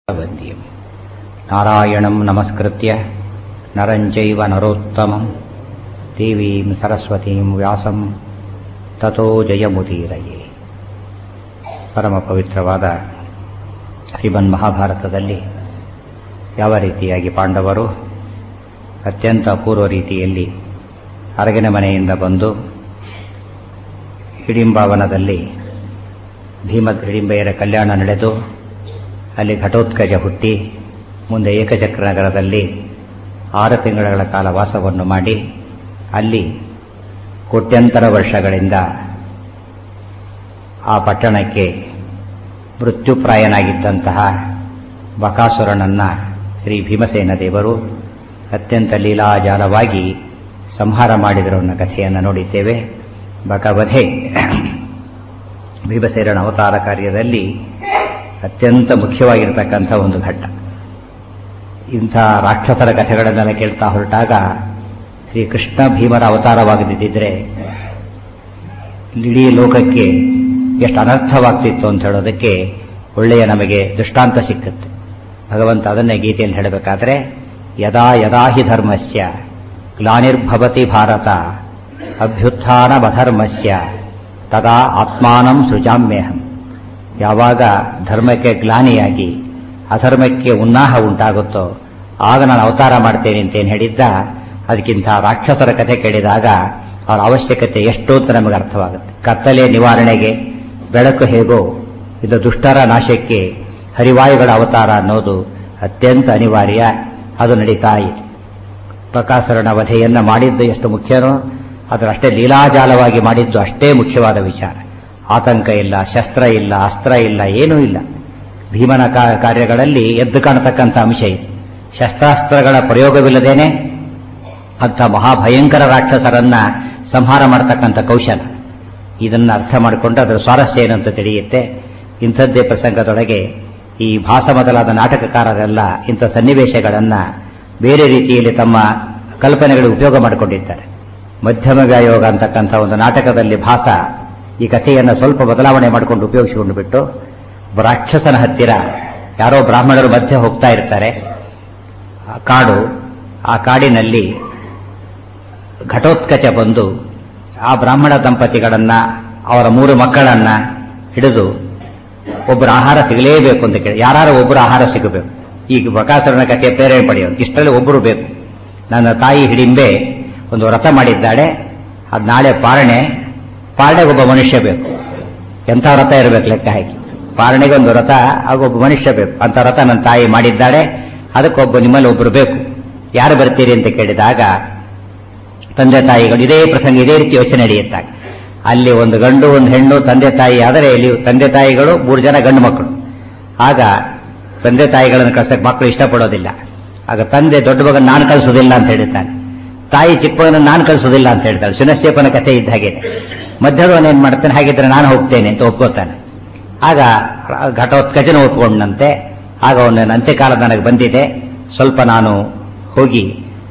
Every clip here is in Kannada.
वन्द्यम् नारायणं नमस्कृत्य नरञ्चैव नरोत्तमं देवीं सरस्वतीं ವ್ಯಾಸಂ ತಥೋ ಜಯಮುದೀರಯೇ ಪರಮ ಪವಿತ್ರವಾದ ಶ್ರೀಮನ್ ಮಹಾಭಾರತದಲ್ಲಿ ಯಾವ ರೀತಿಯಾಗಿ ಪಾಂಡವರು ಅತ್ಯಂತ ಅಪೂರ್ವ ರೀತಿಯಲ್ಲಿ ಅರಗಿನ ಮನೆಯಿಂದ ಬಂದು ಹಿಡಿಂಬಾವನದಲ್ಲಿ ಭೀಮ ಹಿಡಿಂಬೆಯರ ಕಲ್ಯಾಣ ನಡೆದು ಅಲ್ಲಿ ಘಟೋತ್ಕಜ ಹುಟ್ಟಿ ಮುಂದೆ ಏಕಚಕ್ರ ನಗರದಲ್ಲಿ ಆರು ತಿಂಗಳ ಕಾಲ ವಾಸವನ್ನು ಮಾಡಿ ಅಲ್ಲಿ ಕೋಟ್ಯಂತರ ವರ್ಷಗಳಿಂದ ಆ ಪಟ್ಟಣಕ್ಕೆ ಮೃತ್ಯುಪ್ರಾಯನಾಗಿದ್ದಂತಹ ಬಕಾಸುರನನ್ನ ಶ್ರೀ ಭೀಮಸೇನ ದೇವರು ಅತ್ಯಂತ ಲೀಲಾಜಾಲವಾಗಿ ಸಂಹಾರ ಮಾಡಿದರು ಅನ್ನೋ ಕಥೆಯನ್ನು ನೋಡಿದ್ದೇವೆ ಬಕವಧೆ ಭೀಮಸೇನನ ಅವತಾರ ಕಾರ್ಯದಲ್ಲಿ ಅತ್ಯಂತ ಮುಖ್ಯವಾಗಿರತಕ್ಕಂಥ ಒಂದು ಘಟ್ಟ ಇಂಥ ರಾಕ್ಷಸರ ಕಥೆಗಳನ್ನೆಲ್ಲ ಕೇಳ್ತಾ ಹೊರಟಾಗ ಶ್ರೀಕೃಷ್ಣ ಭೀಮರ ಅವತಾರವಾಗದಿದ್ದರೆ ಇಡೀ ಲೋಕಕ್ಕೆ ಎಷ್ಟು ಅನರ್ಥವಾಗ್ತಿತ್ತು ಅಂತ ಹೇಳೋದಕ್ಕೆ ಒಳ್ಳೆಯ ನಮಗೆ ದೃಷ್ಟಾಂತ ಸಿಕ್ಕುತ್ತೆ ಭಗವಂತ ಅದನ್ನೇ ಗೀತೆಯಲ್ಲಿ ಹೇಳಬೇಕಾದ್ರೆ ಯದಾ ಯದಾ ಹಿ ಧರ್ಮಸ್ಯ ಗ್ಲಾನಿರ್ಭವತಿ ಭಾರತ ಅಭ್ಯುತ್ಥಾನಮಧರ್ಮಸ್ಯ ತದಾ ಆತ್ಮಾನಂ ಸೃಜಾಮ್ಯಹಂ ಯಾವಾಗ ಧರ್ಮಕ್ಕೆ ಗ್ಲಾನಿಯಾಗಿ ಅಧರ್ಮಕ್ಕೆ ಉನ್ನಾಹ ಉಂಟಾಗುತ್ತೋ ಆಗ ನಾನು ಅವತಾರ ಮಾಡ್ತೇನೆ ಅಂತೇನು ಹೇಳಿದ್ದ ಅದಕ್ಕಿಂತ ರಾಕ್ಷಸರ ಕಥೆ ಕೇಳಿದಾಗ ಅವರ ಅವಶ್ಯಕತೆ ಎಷ್ಟು ಅಂತ ನಮಗೆ ಅರ್ಥವಾಗುತ್ತೆ ಕತ್ತಲೆ ನಿವಾರಣೆಗೆ ಬೆಳಕು ಹೇಗೋ ಇದು ದುಷ್ಟರ ನಾಶಕ್ಕೆ ಹರಿವಾಯುಗಳ ಅವತಾರ ಅನ್ನೋದು ಅತ್ಯಂತ ಅನಿವಾರ್ಯ ಅದು ನಡೀತಾ ಇದೆ ಪ್ರಕಾಶರಣ ವಧೆಯನ್ನ ಮಾಡಿದ್ದು ಎಷ್ಟು ಮುಖ್ಯನೋ ಅದರ ಅಷ್ಟೇ ಲೀಲಾಜಾಲವಾಗಿ ಮಾಡಿದ್ದು ಅಷ್ಟೇ ಮುಖ್ಯವಾದ ವಿಚಾರ ಆತಂಕ ಇಲ್ಲ ಶಸ್ತ್ರ ಇಲ್ಲ ಅಸ್ತ್ರ ಇಲ್ಲ ಏನೂ ಇಲ್ಲ ಭೀಮನ ಕಾರ್ಯಗಳಲ್ಲಿ ಎದ್ದು ಕಾಣತಕ್ಕಂಥ ಅಂಶ ಇದೆ ಶಸ್ತ್ರಾಸ್ತ್ರಗಳ ಪ್ರಯೋಗವಿಲ್ಲದೇನೆ ಅಂಥ ಮಹಾಭಯಂಕರ ರಾಕ್ಷಸರನ್ನ ಸಂಹಾರ ಮಾಡತಕ್ಕಂಥ ಕೌಶಲ ಇದನ್ನು ಅರ್ಥ ಮಾಡಿಕೊಂಡು ಅದರ ಸ್ವಾರಸ್ಯ ಏನಂತ ತಿಳಿಯುತ್ತೆ ಇಂಥದ್ದೇ ಪ್ರಸಂಗದೊಳಗೆ ಈ ಭಾಸ ಮೊದಲಾದ ನಾಟಕಕಾರರೆಲ್ಲ ಇಂಥ ಸನ್ನಿವೇಶಗಳನ್ನ ಬೇರೆ ರೀತಿಯಲ್ಲಿ ತಮ್ಮ ಕಲ್ಪನೆಗಳಿಗೆ ಉಪಯೋಗ ಮಾಡಿಕೊಂಡಿದ್ದಾರೆ ಮಧ್ಯಮ ವ್ಯಾಯೋಗ ಅಂತಕ್ಕಂಥ ಒಂದು ನಾಟಕದಲ್ಲಿ ಭಾಸ ಈ ಕಥೆಯನ್ನು ಸ್ವಲ್ಪ ಬದಲಾವಣೆ ಮಾಡಿಕೊಂಡು ಉಪಯೋಗಿಸಿಕೊಂಡು ಬಿಟ್ಟು ರಾಕ್ಷಸನ ಹತ್ತಿರ ಯಾರೋ ಬ್ರಾಹ್ಮಣರು ಮಧ್ಯೆ ಹೋಗ್ತಾ ಇರ್ತಾರೆ ಕಾಡು ಆ ಕಾಡಿನಲ್ಲಿ ಘಟೋತ್ಕಚ ಬಂದು ಆ ಬ್ರಾಹ್ಮಣ ದಂಪತಿಗಳನ್ನ ಅವರ ಮೂರು ಮಕ್ಕಳನ್ನ ಹಿಡಿದು ಒಬ್ಬರು ಆಹಾರ ಸಿಗಲೇಬೇಕು ಅಂತ ಕೇಳಿ ಯಾರು ಒಬ್ಬರು ಆಹಾರ ಸಿಗಬೇಕು ಈಗ ಬಕಾಸುರನ ಕಥೆ ಪ್ರೇರಣೆ ಪಡೆಯೋದು ಇಷ್ಟರಲ್ಲಿ ಒಬ್ಬರು ಬೇಕು ನನ್ನ ತಾಯಿ ಹಿಡಿಂಬೆ ಒಂದು ವ್ರತ ಮಾಡಿದ್ದಾಳೆ ಅದು ನಾಳೆ ಪಾರಣೆ ಪಾರಣೆಗೆ ಒಬ್ಬ ಮನುಷ್ಯ ಬೇಕು ಎಂಥ ವ್ರತ ಇರಬೇಕು ಲೆಕ್ಕ ಹಾಕಿ ಪಾರಣೆಗೆ ಒಂದು ವ್ರತ ಆಗ ಒಬ್ಬ ಮನುಷ್ಯ ಬೇಕು ಅಂತ ವ್ರತ ನನ್ನ ತಾಯಿ ಮಾಡಿದ್ದಾಳೆ ಅದಕ್ಕೊಬ್ಬ ನಿಮ್ಮಲ್ಲಿ ಒಬ್ಬರು ಬೇಕು ಯಾರು ಬರ್ತೀರಿ ಅಂತ ಕೇಳಿದಾಗ ತಂದೆ ತಾಯಿಗಳು ಇದೇ ಪ್ರಸಂಗ ಇದೇ ರೀತಿ ಯೋಚನೆ ನಡೆಯುತ್ತಾಗ ಅಲ್ಲಿ ಒಂದು ಗಂಡು ಒಂದು ಹೆಣ್ಣು ತಂದೆ ತಾಯಿ ಆದರೆ ಇಲ್ಲಿ ತಂದೆ ತಾಯಿಗಳು ಮೂರು ಜನ ಗಂಡು ಮಕ್ಕಳು ಆಗ ತಂದೆ ತಾಯಿಗಳನ್ನು ಕಳ್ಸಕ್ಕೆ ಮಕ್ಕಳು ಇಷ್ಟಪಡೋದಿಲ್ಲ ಆಗ ತಂದೆ ದೊಡ್ಡ ಮಗನ ನಾನು ಕಳಿಸೋದಿಲ್ಲ ಅಂತ ಹೇಳ್ತಾನೆ ತಾಯಿ ಚಿಕ್ಕ ಮಗನ ನಾನು ಕಳಿಸೋದಿಲ್ಲ ಅಂತ ಹೇಳ್ತಾಳೆ ಸುನಶ್ಚೇಪನ ಕಥೆ ಇದ್ದ ಹಾಗೆ ಮಧ್ಯದವನು ಏನ್ ಮಾಡ್ತಾನೆ ಹಾಗಿದ್ರೆ ನಾನು ಹೋಗ್ತೇನೆ ಅಂತ ಒಪ್ಕೋತಾನೆ ಆಗ ಘಟೋತ್ಕಜನ ಒಪ್ಕೊಂಡಂತೆ ಆಗ ಅವನ ಅಂತ್ಯಕಾಲ ನನಗೆ ಬಂದಿದೆ ಸ್ವಲ್ಪ ನಾನು ಹೋಗಿ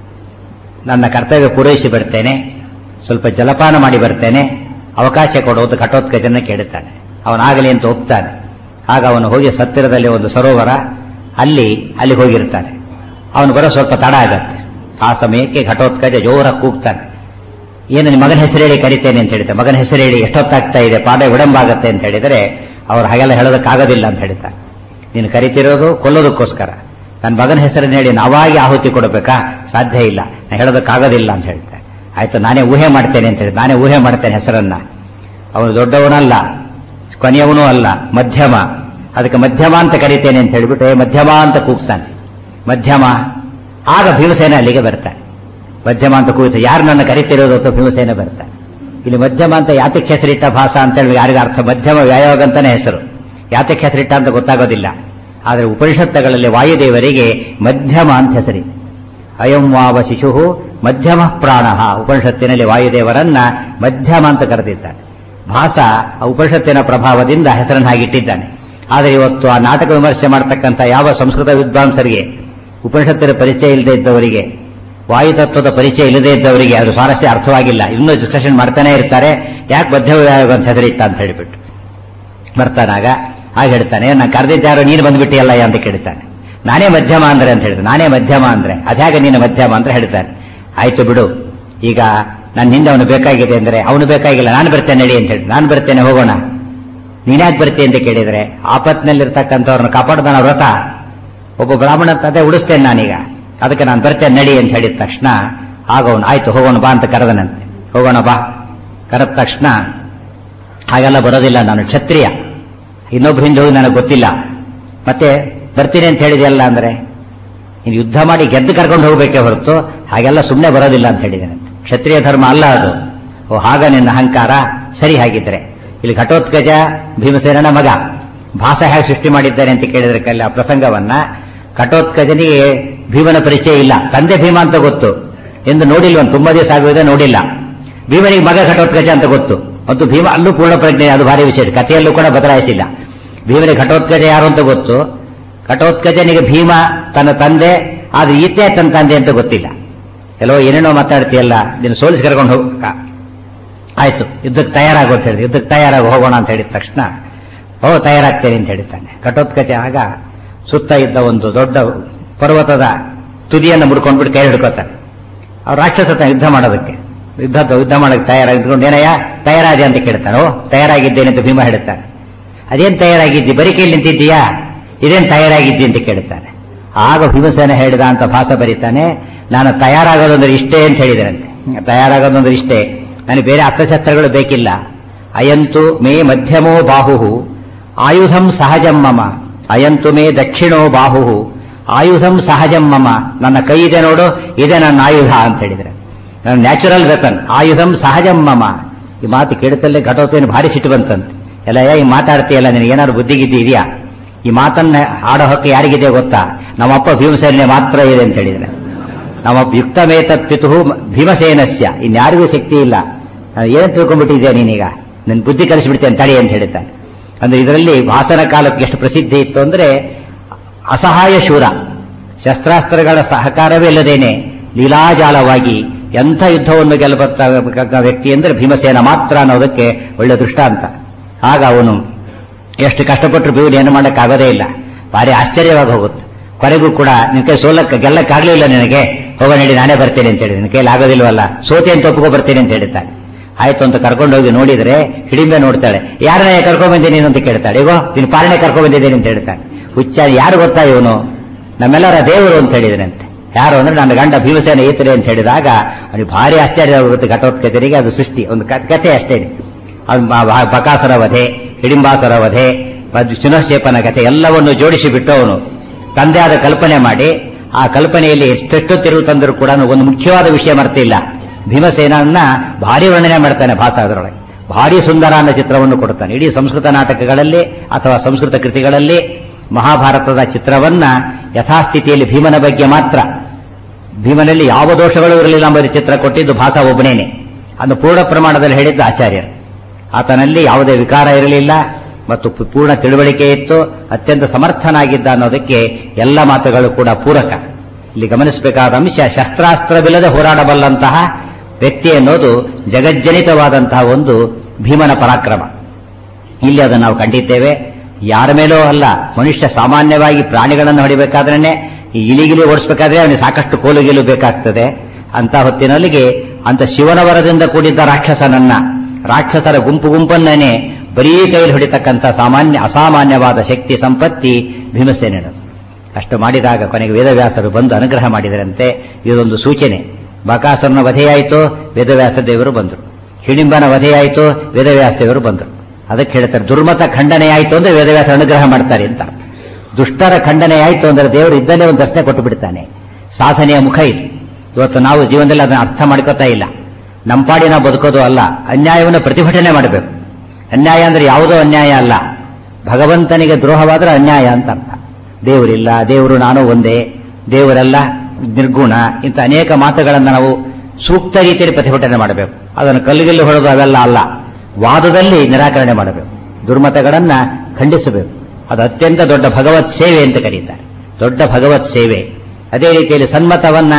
ನನ್ನ ಕರ್ತವ್ಯ ಪೂರೈಸಿ ಬರ್ತೇನೆ ಸ್ವಲ್ಪ ಜಲಪಾನ ಮಾಡಿ ಬರ್ತೇನೆ ಅವಕಾಶ ಕೊಡುವುದು ಘಟೋತ್ಕಜನ ಕೇಳುತ್ತಾನೆ ಅವನಾಗಲಿ ಅಂತ ಒಪ್ತಾನೆ ಆಗ ಅವನು ಹೋಗಿ ಸತ್ತಿರದಲ್ಲಿ ಒಂದು ಸರೋವರ ಅಲ್ಲಿ ಅಲ್ಲಿ ಹೋಗಿರ್ತಾನೆ ಅವನು ಬರೋ ಸ್ವಲ್ಪ ತಡ ಆಗತ್ತೆ ಆ ಸಮಯಕ್ಕೆ ಘಟೋತ್ಕಜ ಜೋರ ಕೂಗ್ತಾನೆ ಏನು ನಿಮ್ಮ ಮಗನ ಹೆಸರು ಹೇಳಿ ಕರಿತೇನೆ ಅಂತ ಹೇಳ್ತಾರೆ ಮಗನ ಹೆಸರು ಹೇಳಿ ಎಷ್ಟೊತ್ತಾಗ್ತಾ ಇದೆ ಪಾದ ವಿಡಂಬಾಗತ್ತೆ ಅಂತ ಹೇಳಿದರೆ ಅವ್ರು ಹಾಗೆಲ್ಲ ಹೇಳೋದಕ್ಕಾಗೋದಿಲ್ಲ ಅಂತ ಹೇಳ್ತಾರೆ ನೀನು ಕರಿತಿರೋದು ಕೊಲ್ಲೋದಕ್ಕೋಸ್ಕರ ನನ್ನ ಮಗನ ಹೆಸರನ್ನ ಹೇಳಿ ನಾವಾಗಿ ಆಹುತಿ ಕೊಡಬೇಕಾ ಸಾಧ್ಯ ಇಲ್ಲ ನಾನು ಹೇಳೋದಕ್ಕಾಗೋದಿಲ್ಲ ಅಂತ ಹೇಳ್ತಾರೆ ಆಯ್ತು ನಾನೇ ಊಹೆ ಮಾಡ್ತೇನೆ ಅಂತ ಹೇಳಿ ನಾನೇ ಊಹೆ ಮಾಡ್ತೇನೆ ಹೆಸರನ್ನ ಅವನು ದೊಡ್ಡವನಲ್ಲ ಕೊನೆಯವನೂ ಅಲ್ಲ ಮಧ್ಯಮ ಅದಕ್ಕೆ ಮಧ್ಯಮ ಅಂತ ಕರಿತೇನೆ ಅಂತ ಹೇಳಿಬಿಟ್ಟು ಏ ಮಧ್ಯಮ ಅಂತ ಕೂಗ್ತಾನೆ ಮಧ್ಯಮ ಆಗ ಭೀಮಸೇನ ಅಲ್ಲಿಗೆ ಬರ್ತಾನೆ ಮಧ್ಯಮ ಅಂತ ಕೂಗುತ್ತೆ ಯಾರು ನನ್ನ ಕರಿತಿರೋದು ಅಂತ ಭೀಮಸೇನ ಬರ್ತಾನೆ ಇಲ್ಲಿ ಮಧ್ಯಮ ಅಂತ ಯಾತಕ್ಕೆ ಹೆಸರಿಟ್ಟ ಭಾಷ ಅಂತ ಹೇಳಿ ಯಾರಿಗ ಅರ್ಥ ಮಧ್ಯಮ ವ್ಯಾಯೋಗ ಅಂತಾನೆ ಹೆಸರು ಯಾತಕ್ಕೆ ಹೆಸರಿಟ್ಟ ಅಂತ ಗೊತ್ತಾಗೋದಿಲ್ಲ ಆದರೆ ಉಪನಿಷತ್ತುಗಳಲ್ಲಿ ವಾಯುದೇವರಿಗೆ ಮಧ್ಯಮ ಅಂತ ಹೆಸರಿದೆ ಅಯಂ ವಾವ ಶಿಶು ಮಧ್ಯಮ ಪ್ರಾಣ ಉಪನಿಷತ್ತಿನಲ್ಲಿ ವಾಯುದೇವರನ್ನ ಮಧ್ಯಮ ಅಂತ ಕರೆದಿದ್ದಾನೆ ಭಾಸ ಆ ಉಪನಿಷತ್ತಿನ ಪ್ರಭಾವದಿಂದ ಹೆಸರನ್ನು ಹಾಗಿಟ್ಟಿದ್ದಾನೆ ಆದರೆ ಇವತ್ತು ಆ ನಾಟಕ ವಿಮರ್ಶೆ ಮಾಡತಕ್ಕಂಥ ಯಾವ ಸಂಸ್ಕೃತ ವಿದ್ವಾಂಸರಿಗೆ ಉಪನಿಷತ್ತಿನ ಪರಿಚಯ ಇಲ್ಲದೆ ಇದ್ದವರಿಗೆ ವಾಯುತತ್ವದ ಪರಿಚಯ ಇಲ್ಲದೇ ಇದ್ದವರಿಗೆ ಅದು ಸ್ವಾರಸ್ಯ ಅರ್ಥವಾಗಿಲ್ಲ ಇನ್ನೂ ಡಿಸ್ಕಷನ್ ಮಾಡ್ತಾನೆ ಇರ್ತಾರೆ ಯಾಕೆ ಮಧ್ಯವಯಾಗ ಅಂತ ಹೆಸರಿಟ್ಟ ಅಂತ ಹೇಳಿಬಿಟ್ಟು ಬರ್ತಾನಾಗ ಆಗ ಹೇಳ್ತಾನೆ ನಾನು ಕರೆದಿದ್ದಾರೋ ನೀನು ಬಂದ್ಬಿಟ್ಟಿಯಲ್ಲ ಅಂತ ಕೇಳ್ತಾನೆ ನಾನೇ ಮಧ್ಯಮ ಅಂದ್ರೆ ಅಂತ ಹೇಳಿದ್ರೆ ನಾನೇ ಮಧ್ಯಮ ಅಂದ್ರೆ ಅದ್ಯಾಗ ನೀನು ಮಧ್ಯಮ ಅಂತ ಹೇಳ್ತಾನೆ ಆಯ್ತು ಬಿಡು ಈಗ ನನ್ನ ಹಿಂದೆ ಅವನು ಬೇಕಾಗಿದೆ ಅಂದ್ರೆ ಅವನು ಬೇಕಾಗಿಲ್ಲ ನಾನು ಬರ್ತೇನೆ ನಡಿ ಅಂತ ಹೇಳಿ ನಾನು ಬರ್ತೇನೆ ಹೋಗೋಣ ನೀನ್ಯಾಕೆ ಬರ್ತೀಯ ಅಂತ ಕೇಳಿದ್ರೆ ಆಪತ್ನಲ್ಲಿರ್ತಕ್ಕಂಥವ್ರನ್ನ ಕಾಪಾಡ್ದಾನ ವ್ರತ ಒಬ್ಬ ಬ್ರಾಹ್ಮಣ ಅದೇ ಉಳಿಸ್ತೇನೆ ನಾನೀಗ ಅದಕ್ಕೆ ನಾನು ಬರ್ತೇನೆ ನಡಿ ಅಂತ ಹೇಳಿದ ತಕ್ಷಣ ಆಗೋಣ ಆಯ್ತು ಹೋಗೋಣ ಬಾ ಅಂತ ಕರೆದನಂತೆ ಹೋಗೋಣ ಬಾ ಕರೆದ ತಕ್ಷಣ ಹಾಗೆಲ್ಲ ಬರೋದಿಲ್ಲ ನಾನು ಕ್ಷತ್ರಿಯ ಇನ್ನೊಬ್ರು ಹಿಂದೆ ಹೋಗಿ ನನಗೆ ಗೊತ್ತಿಲ್ಲ ಮತ್ತೆ ಬರ್ತೀನಿ ಅಂತ ಹೇಳಿದೆಯಲ್ಲ ಅಂದ್ರೆ ನೀನು ಯುದ್ಧ ಮಾಡಿ ಗೆದ್ದು ಕರ್ಕೊಂಡು ಹೋಗ್ಬೇಕೇ ಹೊರತು ಹಾಗೆಲ್ಲ ಸುಮ್ಮನೆ ಬರೋದಿಲ್ಲ ಅಂತ ಹೇಳಿದ್ದೇನೆ ಕ್ಷತ್ರಿಯ ಧರ್ಮ ಅಲ್ಲ ಅದು ಓ ಹಾಗ ನಿನ್ನ ಅಹಂಕಾರ ಸರಿ ಹಾಗಿದ್ರೆ ಇಲ್ಲಿ ಘಟೋತ್ಕಜ ಭೀಮಸೇನನ ಮಗ ಭಾಷೆ ಹೇಗೆ ಸೃಷ್ಟಿ ಮಾಡಿದ್ದಾನೆ ಅಂತ ಕೇಳಿದ್ರೆ ಕಲ್ಲ ಆ ಪ್ರಸಂಗವನ್ನ ಘಟೋತ್ಕಜನಿಗೆ ಭೀಮನ ಪರಿಚಯ ಇಲ್ಲ ತಂದೆ ಭೀಮ ಅಂತ ಗೊತ್ತು ಎಂದು ನೋಡಿಲ್ಲ ಒಂದು ತುಂಬಾ ದಿವಸ ಆಗುವುದೇ ನೋಡಿಲ್ಲ ಭೀಮನಿಗೆ ಮಗ ಘಟೋತ್ಕಜ ಅಂತ ಗೊತ್ತು ಮತ್ತು ಭೀಮ ಅಲ್ಲೂ ಪೂರ್ಣ ಪ್ರಜ್ಞೆ ಅದು ಭಾರಿ ವಿಶೇಷ ಕಥೆಯಲ್ಲೂ ಕೂಡ ಬದಲಾಯಿಸಿಲ್ಲ ಭೀಮನಿಗೆ ಘಟೋತ್ಕಜ ಯಾರು ಅಂತ ಗೊತ್ತು ಘಟೋತ್ಕಜನಿಗೆ ಭೀಮ ತನ್ನ ತಂದೆ ಆದ್ರೆ ಈತೆ ತನ್ನ ತಂದೆ ಅಂತ ಗೊತ್ತಿಲ್ಲ ಎಲ್ಲೋ ಏನೇನೋ ಮಾತಾಡ್ತೀಯಲ್ಲ ನಿನ್ನ ಸೋಲಿಸಿ ಕರ್ಕೊಂಡು ಹೋಗ ಆಯ್ತು ಯುದ್ಧಕ್ಕೆ ತಯಾರಾಗೋ ಅಂತ ಹೇಳಿದ ಯುದ್ಧಕ್ಕೆ ತಯಾರಾಗಿ ಹೋಗೋಣ ಅಂತ ಹೇಳಿದ ತಕ್ಷಣ ಓ ತಯಾರಾಗ್ತೇನೆ ಅಂತ ಹೇಳ್ತಾನೆ ಘಟೋತ್ಕಚ ಆಗ ಸುತ್ತ ಇದ್ದ ಒಂದು ದೊಡ್ಡ ಪರ್ವತದ ತುದಿಯನ್ನು ಮುಡ್ಕೊಂಡ್ಬಿಟ್ಟು ಕೈ ಹಿಡ್ಕೋತಾನೆ ಅವ್ರು ರಾಕ್ಷಸ ತಾನೆ ಯುದ್ಧ ಮಾಡೋದಕ್ಕೆ ಯುದ್ಧ ಯುದ್ಧ ಮಾಡಕ್ಕೆ ತಯಾರಾಗಿದ್ಕೊಂಡು ಏನಯ್ಯ ತಯಾರಾದೆ ಅಂತ ಕೇಳ್ತಾನೆ ಓ ತಯಾರಾಗಿದ್ದೇನೆ ಅಂತ ಭೀಮ ಹೇಳ್ತಾನೆ ಅದೇನ್ ತಯಾರಾಗಿದ್ದಿ ಬರೀ ಕೈಲಿ ನಿಂತಿದ್ದೀಯಾ ಇದೇನ್ ತಯಾರಾಗಿದ್ದಿ ಅಂತ ಕೇಳ್ತಾನೆ ಆಗ ಭೀಮಸೇನ ಹೇಳಿದ ಅಂತ ಭಾಷೆ ಬರೀತಾನೆ ನಾನು ತಯಾರಾಗೋದಂದ್ರೆ ಇಷ್ಟೇ ಅಂತ ಹೇಳಿದ್ರಂತೆ ತಯಾರಾಗೋದಂದ್ರೆ ಇಷ್ಟೇ ನನಗೆ ಬೇರೆ ಅಸ್ತ್ರಶಸ್ತ್ರಗಳು ಬೇಕಿಲ್ಲ ಅಯಂತು ಮೇ ಮಧ್ಯಮೋ ಬಾಹು ಆಯುಧಂ ಸಹಜಂ ಮಮ ಅಯಂತು ಮೇ ದಕ್ಷಿಣೋ ಬಾಹು ಆಯುಧಂ ಸಹಜಂ ಮಮ ನನ್ನ ಕೈ ಇದೆ ನೋಡು ಇದೆ ನನ್ನ ಆಯುಧ ಅಂತ ಹೇಳಿದ್ರೆ ನನ್ನ ನ್ಯಾಚುರಲ್ ವೆಪನ್ ಆಯುಧಂ ಸಹಜಂ ಮಮ ಈ ಮಾತು ಕೇಳುತ್ತಲ್ಲೇ ಘಟೋತ್ತೇನು ಭಾರಿ ಸಿಟ್ಟು ಬಂತಂತೆ ಎಲ್ಲ ಈ ಮಾತಾಡ್ತೀಯಲ್ಲ ನಿನಗೆ ಏನಾದ್ರು ಬುದ್ಧಿಗಿದ್ದಿ ಇದೆಯಾ ಈ ಮಾತನ್ನ ಆಡೋ ಹಕ್ಕು ಯಾರಿಗಿದೆ ಗೊತ್ತಾ ನಮ್ಮಪ್ಪ ಭೀಮಸೇನೆ ಮಾತ್ರ ಇದೆ ಅಂತ ಹೇಳಿದ್ರೆ ನಮ್ಮಪ್ಪ ಯುಕ್ತಮೇತತ್ ಪಿತು ಭೀಮಸೇನಸ್ಯ ಇನ್ಯಾರಿಗೂ ಶಕ್ತಿ ಇಲ್ಲ ನಾನು ಏನ್ ತಿಳ್ಕೊಂಡ್ಬಿಟ್ಟಿದ್ಯಾ ನೀನೀಗ ನನ್ನ ಬುದ್ಧಿ ಕಲಿಸ್ಬಿಡ್ತೇನೆ ತಡಿ ಅಂತ ಹೇಳ್ತಾನೆ ಅಂದ್ರೆ ಇದರಲ್ಲಿ ಭಾಸನ ಕಾಲಕ್ಕೆ ಎಷ್ಟು ಪ್ರಸಿದ್ಧಿ ಇತ್ತು ಅಂದ್ರೆ ಅಸಹಾಯ ಶೂರ ಶಸ್ತ್ರಾಸ್ತ್ರಗಳ ಸಹಕಾರವೇ ಇಲ್ಲದೇನೆ ಲೀಲಾಜಾಲವಾಗಿ ಎಂಥ ಯುದ್ಧವನ್ನು ಗೆಲ್ಲಬತ್ತ ವ್ಯಕ್ತಿ ಅಂದ್ರೆ ಭೀಮಸೇನ ಮಾತ್ರ ಅನ್ನೋದಕ್ಕೆ ಒಳ್ಳೆ ದೃಷ್ಟಾಂತ ಆಗ ಅವನು ಎಷ್ಟು ಕಷ್ಟಪಟ್ಟರು ಭೀಮನ್ ಏನು ಮಾಡಕ್ಕಾಗೋದೇ ಇಲ್ಲ ಭಾರಿ ಆಶ್ಚರ್ಯವಾಗಿ ಹೋಗುತ್ತೆ ಕೊನೆಗೂ ಕೂಡ ನಿನ್ ಕೈ ಸೋಲಕ್ಕೆ ಗೆಲ್ಲಕ್ಕಾಗ್ಲಿಲ್ಲ ನಿನಗೆ ಹೋಗ ನಡಿ ನಾನೇ ಬರ್ತೇನೆ ಅಂತ ಹೇಳಿ ನಿನ್ನ ಕೈಲಿ ಆಗೋದಿಲ್ವಲ್ಲ ಸೋತೆ ಅಂತ ಒಪ್ಕೊ ಬರ್ತೇನೆ ಅಂತ ಹೇಳ್ತಾನೆ ಆಯ್ತು ಅಂತ ಕರ್ಕೊಂಡು ಹೋಗಿ ನೋಡಿದ್ರೆ ಹಿಡಿಂಬೆ ನೋಡ್ತಾಳೆ ಯಾರನ್ನ ಕರ್ಕೊಂಡ್ ಬಂದಿ ನೀನು ಅಂತ ಕೇಳ್ತಾಳೆ ಈಗ ನಿನ್ ಪಾಲನೆ ಕರ್ಕೊಂಡ್ ಬಂದಿದ್ದೇನೆ ಅಂತ ಹೇಳ್ತಾನೆ ಹುಚ್ಚ ಯಾರು ಗೊತ್ತಾ ಇವನು ನಮ್ಮೆಲ್ಲರ ದೇವರು ಅಂತ ಹೇಳಿದ್ರಂತೆ ಯಾರು ಅಂದ್ರೆ ನನ್ನ ಗಂಡ ಭೀಮಸೇನ ಈತರೆ ಅಂತ ಹೇಳಿದಾಗ ಅವನಿಗೆ ಭಾರಿ ಆಶ್ಚರ್ಯ ಆಗುತ್ತೆ ಘಟೋತ್ಕಚರಿಗೆ ಅದು ಸೃಷ್ಟಿ ಒಂದು ಕ- ಕಥೆ ಅಷ್ಟೇ ಅದು ಬ- ಬ- ಬಕಾಸುರ ವಧೆ ಹಿಡಿಂಬಾಸುರ ವಧೆ ಚುನಶ್ಚೇಪನ ಕಥೆ ಎಲ್ಲವನ್ನು ಜೋಡಿಸಿ ಬಿಟ್ಟು ಅವನು ತಂದೆ ಆದ ಕಲ್ಪನೆ ಮಾಡಿ ಆ ಕಲ್ಪನೆಯಲ್ಲಿ ಎಷ್ಟೆಷ್ಟು ತಿರುವು ತಂದರೂ ಕೂಡ ಒಂದು ಮುಖ್ಯವಾದ ವಿಷಯ ಮರ್ತಿಲ್ಲ ಭೀಮಸೇನನ್ನ ಭಾರಿ ವರ್ಣನೆ ಮಾಡ್ತಾನೆ ಭಾಸ ಅದರೊಳಗೆ ಭಾರಿ ಸುಂದರ ಅನ್ನೋ ಚಿತ್ರವನ್ನು ಕೊಡ್ತಾನೆ ಇಡೀ ಸಂಸ್ಕೃತ ನಾಟಕಗಳಲ್ಲಿ ಅಥವಾ ಸಂಸ್ಕೃತ ಕೃತಿಗಳಲ್ಲಿ ಮಹಾಭಾರತದ ಚಿತ್ರವನ್ನ ಯಥಾಸ್ಥಿತಿಯಲ್ಲಿ ಭೀಮನ ಬಗ್ಗೆ ಮಾತ್ರ ಭೀಮನಲ್ಲಿ ಯಾವ ದೋಷಗಳು ಇರಲಿಲ್ಲ ಎಂಬ ಚಿತ್ರ ಕೊಟ್ಟಿದ್ದು ಭಾಸ ಒಬ್ಬನೇನೆ ಅನ್ನು ಪೂರ್ಣ ಪ್ರಮಾಣದಲ್ಲಿ ಹೇಳಿದ್ದು ಆಚಾರ್ಯರು ಆತನಲ್ಲಿ ಯಾವುದೇ ವಿಕಾರ ಇರಲಿಲ್ಲ ಮತ್ತು ಪು- ಪೂರ್ಣ ತಿಳುವಳಿಕೆ ಇತ್ತು ಅತ್ಯಂತ ಸಮರ್ಥನಾಗಿದ್ದ ಅನ್ನೋದಕ್ಕೆ ಎಲ್ಲ ಮಾತುಗಳು ಕೂಡ ಪೂರಕ ಇಲ್ಲಿ ಗಮನಿಸಬೇಕಾದ ಅಂಶ ಶಸ್ತ್ರಾಸ್ತ್ರವಿಲ್ಲದೆ ಹೋರಾಡಬಲ್ಲಂತಹ ವ್ಯಕ್ತಿ ಅನ್ನೋದು ಜಗಜ್ಜನಿತವಾದಂತಹ ಒಂದು ಭೀಮನ ಪರಾಕ್ರಮ ಇಲ್ಲಿ ಅದನ್ನು ನಾವು ಕಂಡಿದ್ದೇವೆ ಯಾರ ಮೇಲೂ ಅಲ್ಲ ಮನುಷ್ಯ ಸಾಮಾನ್ಯವಾಗಿ ಪ್ರಾಣಿಗಳನ್ನು ಹೊಡಿಬೇಕಾದ್ರೇನೆ ಈ ಇಲಿಗಿಲಿ ಓಡಿಸ್ಬೇಕಾದ್ರೆ ಅವನಿಗೆ ಸಾಕಷ್ಟು ಕೋಲುಗಿಲು ಬೇಕಾಗ್ತದೆ ಅಂತ ಹೊತ್ತಿನಲ್ಲಿಗೆ ಅಂತ ಶಿವನ ವರದಿಂದ ಕೂಡಿದ್ದ ರಾಕ್ಷಸನನ್ನ ರಾಕ್ಷಸರ ಗುಂಪು ಗುಂಪನ್ನೇ ಬರೀ ಕೈಯಲ್ಲಿ ಹೊಡಿತಕ್ಕಂಥ ಸಾಮಾನ್ಯ ಅಸಾಮಾನ್ಯವಾದ ಶಕ್ತಿ ಸಂಪತ್ತಿ ಭೀಮಸೇನದು ಅಷ್ಟು ಮಾಡಿದಾಗ ಕೊನೆಗೆ ವೇದವ್ಯಾಸರು ಬಂದು ಅನುಗ್ರಹ ಮಾಡಿದರಂತೆ ಇದೊಂದು ಸೂಚನೆ ಬಕಾಸುರನ ವಧೆಯಾಯಿತು ವೇದವ್ಯಾಸ ದೇವರು ಬಂದರು ಹಿಡಿಂಬನ ವಧೆಯಾಯಿತು ವೇದವ್ಯಾಸ ದೇವರು ಬಂದರು ಅದಕ್ಕೆ ಹೇಳ್ತಾರೆ ದುರ್ಮತ ಖಂಡನೆ ಆಯಿತು ಅಂದ್ರೆ ವೇದವ್ಯಾಸ ಅನುಗ್ರಹ ಮಾಡ್ತಾರೆ ಅಂತ ದುಷ್ಟರ ಖಂಡನೆ ಆಯಿತು ಅಂದ್ರೆ ದೇವರು ಇದ್ದಲ್ಲೇ ಒಂದು ದರ್ಶನ ಕೊಟ್ಟು ಬಿಡ್ತಾನೆ ಸಾಧನೆಯ ಮುಖ ಇದು ಇವತ್ತು ನಾವು ಜೀವನದಲ್ಲಿ ಅದನ್ನು ಅರ್ಥ ಮಾಡ್ಕೋತಾ ಇಲ್ಲ ನಮ್ಮ ಪಾಡಿ ನಾವು ಬದುಕೋದು ಅಲ್ಲ ಅನ್ಯಾಯವನ್ನು ಪ್ರತಿಭಟನೆ ಮಾಡಬೇಕು ಅನ್ಯಾಯ ಅಂದ್ರೆ ಯಾವುದೋ ಅನ್ಯಾಯ ಅಲ್ಲ ಭಗವಂತನಿಗೆ ದ್ರೋಹವಾದ್ರೆ ಅನ್ಯಾಯ ಅಂತ ಅರ್ಥ ದೇವರಿಲ್ಲ ದೇವರು ನಾನು ಒಂದೇ ದೇವರೆಲ್ಲ ನಿರ್ಗುಣ ಇಂಥ ಅನೇಕ ಮಾತುಗಳನ್ನು ನಾವು ಸೂಕ್ತ ರೀತಿಯಲ್ಲಿ ಪ್ರತಿಭಟನೆ ಮಾಡಬೇಕು ಅದನ್ನು ಕಲ್ಲಿಗೆಲ್ಲು ಹೊಡೆದು ಅವೆಲ್ಲ ಅಲ್ಲ ವಾದದಲ್ಲಿ ನಿರಾಕರಣೆ ಮಾಡಬೇಕು ದುರ್ಮತಗಳನ್ನ ಖಂಡಿಸಬೇಕು ಅದು ಅತ್ಯಂತ ದೊಡ್ಡ ಭಗವತ್ ಸೇವೆ ಅಂತ ಕರೀತಾರೆ ದೊಡ್ಡ ಭಗವತ್ ಸೇವೆ ಅದೇ ರೀತಿಯಲ್ಲಿ ಸನ್ಮತವನ್ನ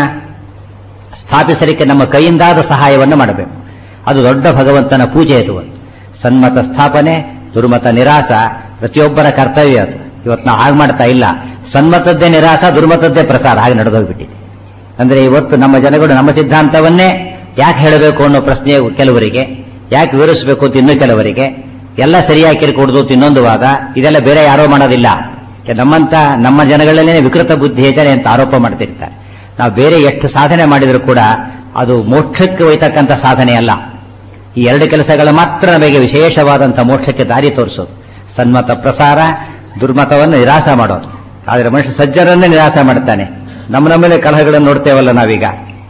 ಸ್ಥಾಪಿಸಲಿಕ್ಕೆ ನಮ್ಮ ಕೈಯಿಂದಾದ ಸಹಾಯವನ್ನು ಮಾಡಬೇಕು ಅದು ದೊಡ್ಡ ಭಗವಂತನ ಪೂಜೆ ಅದು ಒಂದು. ಸನ್ಮತ ಸ್ಥಾಪನೆ ದುರ್ಮತ ನಿರಾಸ ಪ್ರತಿಯೊಬ್ಬರ ಕರ್ತವ್ಯ ಅದು ಇವತ್ತು ನಾವು ಹಾಗೆ ಮಾಡ್ತಾ ಇಲ್ಲ ಸನ್ಮತದ್ದೇ ನಿರಾಸ ದುರ್ಮತದ್ದೇ ಪ್ರಸಾರ ಹಾಗೆ ನಡೆದೋಗ್ಬಿಟ್ಟಿದೆ ಅಂದ್ರೆ ಇವತ್ತು ನಮ್ಮ ಜನಗಳು ನಮ್ಮ ಸಿದ್ಧಾಂತವನ್ನೇ ಯಾಕೆ ಹೇಳಬೇಕು ಅನ್ನೋ ಪ್ರಶ್ನೆ ಕೆಲವರಿಗೆ ಯಾಕೆ ವಿವರಿಸಬೇಕು ಅಂತ ಇನ್ನೂ ಕೆಲವರಿಗೆ ಎಲ್ಲ ಸರಿಯಾಗಿ ಕಿರ್ಕೊಡುದು ಅಂತ ಇನ್ನೊಂದು ವಾದ ಇದೆಲ್ಲ ಬೇರೆ ಯಾರೋ ಮಾಡೋದಿಲ್ಲ ನಮ್ಮಂತ ನಮ್ಮ ಜನಗಳಲ್ಲೇ ವಿಕೃತ ಬುದ್ಧಿ ಇದ್ದಾರೆ ಅಂತ ಆರೋಪ ಮಾಡ್ತಿರ್ತಾರೆ ನಾವು ಬೇರೆ ಎಷ್ಟು ಸಾಧನೆ ಮಾಡಿದರೂ ಕೂಡ ಅದು ಮೋಕ್ಷಕ್ಕೆ ಒಯ್ತಕ್ಕಂಥ ಸಾಧನೆ ಅಲ್ಲ ಈ ಎರಡು ಕೆಲಸಗಳು ಮಾತ್ರ ನಮಗೆ ವಿಶೇಷವಾದಂತಹ ಮೋಕ್ಷಕ್ಕೆ ದಾರಿ ತೋರಿಸೋದು ಸನ್ಮತ ಪ್ರಸಾರ ದುರ್ಮತವನ್ನು ನಿರಾಸ ಮಾಡೋದು ಆದರೆ ಮನುಷ್ಯ ಸಜ್ಜರನ್ನೇ ನಿರಾಸ ಮಾಡ್ತಾನೆ ನಮ್ಮ ನಮ್ಮಲ್ಲೇ ಕಲಹಗಳನ್ನು ನೋಡ್ತೇವಲ್ಲ ನಾವೀಗ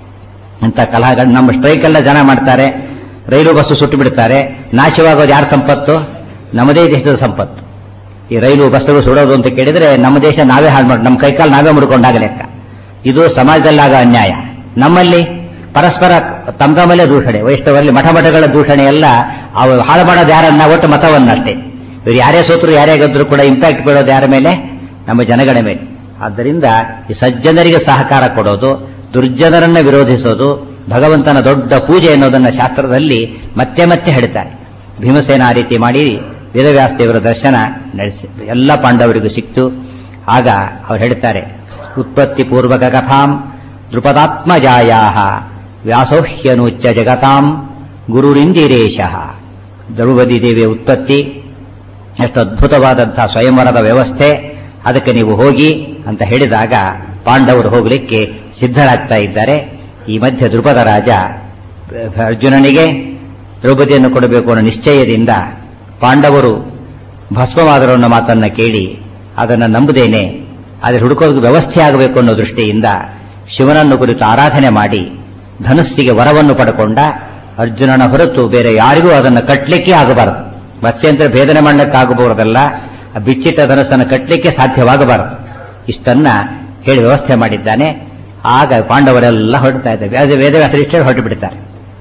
ಅಂತ ಕಲಹಗಳು ನಮ್ಮ ಸ್ಟ್ರೈಕ್ ಎಲ್ಲ ಜನ ಮಾಡ್ತಾರೆ ರೈಲು ಬಸ್ಸು ಸುಟ್ಟು ಬಿಡ್ತಾರೆ ನಾಶವಾಗೋದು ಯಾರ ಸಂಪತ್ತು ನಮ್ಮದೇ ದೇಶದ ಸಂಪತ್ತು ಈ ರೈಲು ಬಸ್ಸುಗಳು ಸುಡೋದು ಅಂತ ಕೇಳಿದ್ರೆ ನಮ್ಮ ದೇಶ ನಾವೇ ಹಾಳು ಮಾಡಿ ನಮ್ಮ ಕೈಕಾಲು ನಾವೇ ಮುಡ್ಕೊಂಡಾಗ ಲೆಕ್ಕ ಇದು ಸಮಾಜದಲ್ಲಾಗ ಅನ್ಯಾಯ ನಮ್ಮಲ್ಲಿ ಪರಸ್ಪರ ತಮ್ಮ ತಮ್ಮಲ್ಲೇ ದೂಷಣೆ ವೈಷ್ಣವರಲ್ಲಿ ಮಠ ಮಠಗಳ ದೂಷಣೆ ಎಲ್ಲ ಅವು ಹಾಳು ಮಾಡೋದು ಯಾರನ್ನ ಒಟ್ಟು ಮತವನ್ನಷ್ಟೇ ಇವ್ರು ಯಾರೇ ಸೋತರು ಯಾರೇ ಗೆದ್ರು ಕೂಡ ಇಂಪ್ಯಾಕ್ಟ್ ಬೀಳೋದು ಯಾರ ಮೇಲೆ ನಮ್ಮ ಜನಗಳ ಮೇಲೆ ಆದ್ದರಿಂದ ಈ ಸಜ್ಜನರಿಗೆ ಸಹಕಾರ ಕೊಡೋದು ದುರ್ಜನರನ್ನ ವಿರೋಧಿಸೋದು ಭಗವಂತನ ದೊಡ್ಡ ಪೂಜೆ ಅನ್ನೋದನ್ನ ಶಾಸ್ತ್ರದಲ್ಲಿ ಮತ್ತೆ ಮತ್ತೆ ಹೇಳ್ತಾರೆ ಭೀಮಸೇನ ಆ ರೀತಿ ಮಾಡಿ ವೇದವ್ಯಾಸ ದೇವರ ದರ್ಶನ ನಡೆಸಿ ಎಲ್ಲ ಪಾಂಡವರಿಗೂ ಸಿಕ್ತು ಆಗ ಅವ್ರು ಹೇಳ್ತಾರೆ ಉತ್ಪತ್ತಿ ಪೂರ್ವಕ ಕಥಾಂ ದೃಪದಾತ್ಮಜಾಯಾ ವ್ಯಾಸೋಹ್ಯನುಚ್ಚ ಜಗತಾಂ ಗುರುರಿಂದಿರೇಶ ದ್ರೌಪದಿ ದೇವಿಯ ಉತ್ಪತ್ತಿ ಎಷ್ಟು ಅದ್ಭುತವಾದಂತಹ ಸ್ವಯಂವರದ ವ್ಯವಸ್ಥೆ ಅದಕ್ಕೆ ನೀವು ಹೋಗಿ ಅಂತ ಹೇಳಿದಾಗ ಪಾಂಡವರು ಹೋಗಲಿಕ್ಕೆ ಸಿದ್ಧರಾಗ್ತಾ ಇದ್ದಾರೆ ಈ ಮಧ್ಯೆ ದ್ರುಪದ ರಾಜ ಅರ್ಜುನನಿಗೆ ದ್ರೌಪದಿಯನ್ನು ಕೊಡಬೇಕು ಅನ್ನೋ ನಿಶ್ಚಯದಿಂದ ಪಾಂಡವರು ಭಸ್ಮವಾದರು ಅನ್ನೋ ಮಾತನ್ನ ಕೇಳಿ ಅದನ್ನು ನಂಬುದೇನೆ ಆದರೆ ಹುಡುಕೋದಕ್ಕೆ ವ್ಯವಸ್ಥೆ ಆಗಬೇಕು ಅನ್ನೋ ದೃಷ್ಟಿಯಿಂದ ಶಿವನನ್ನು ಕುರಿತು ಆರಾಧನೆ ಮಾಡಿ ಧನುಸ್ಸಿಗೆ ವರವನ್ನು ಪಡ್ಕೊಂಡ ಅರ್ಜುನನ ಹೊರತು ಬೇರೆ ಯಾರಿಗೂ ಅದನ್ನು ಕಟ್ಟಲಿಕ್ಕೆ ಆಗಬಾರದು ಮತ್ಸ್ಯಂತರ ಭೇದನೆ ಮಾಡಲಿಕ್ಕಾಗಬಹುದಲ್ಲ ಆ ಬಿಚ್ಚಿಟ್ಟ ಧನಸ್ಸನ್ನು ಕಟ್ಟಲಿಕ್ಕೆ ಸಾಧ್ಯವಾಗಬಾರದು ಇಷ್ಟನ್ನ ಹೇಳಿ ವ್ಯವಸ್ಥೆ ಮಾಡಿದ್ದಾನೆ ಆಗ ಪಾಂಡವರೆಲ್ಲ ಹೊರಡ್ತಾ ಇದ್ದಾರೆ ಅದು ವೇದವ್ಯಾಸರು ಇಷ್ಟೇ ಹೊರಟು ಬಿಡ್ತಾರೆ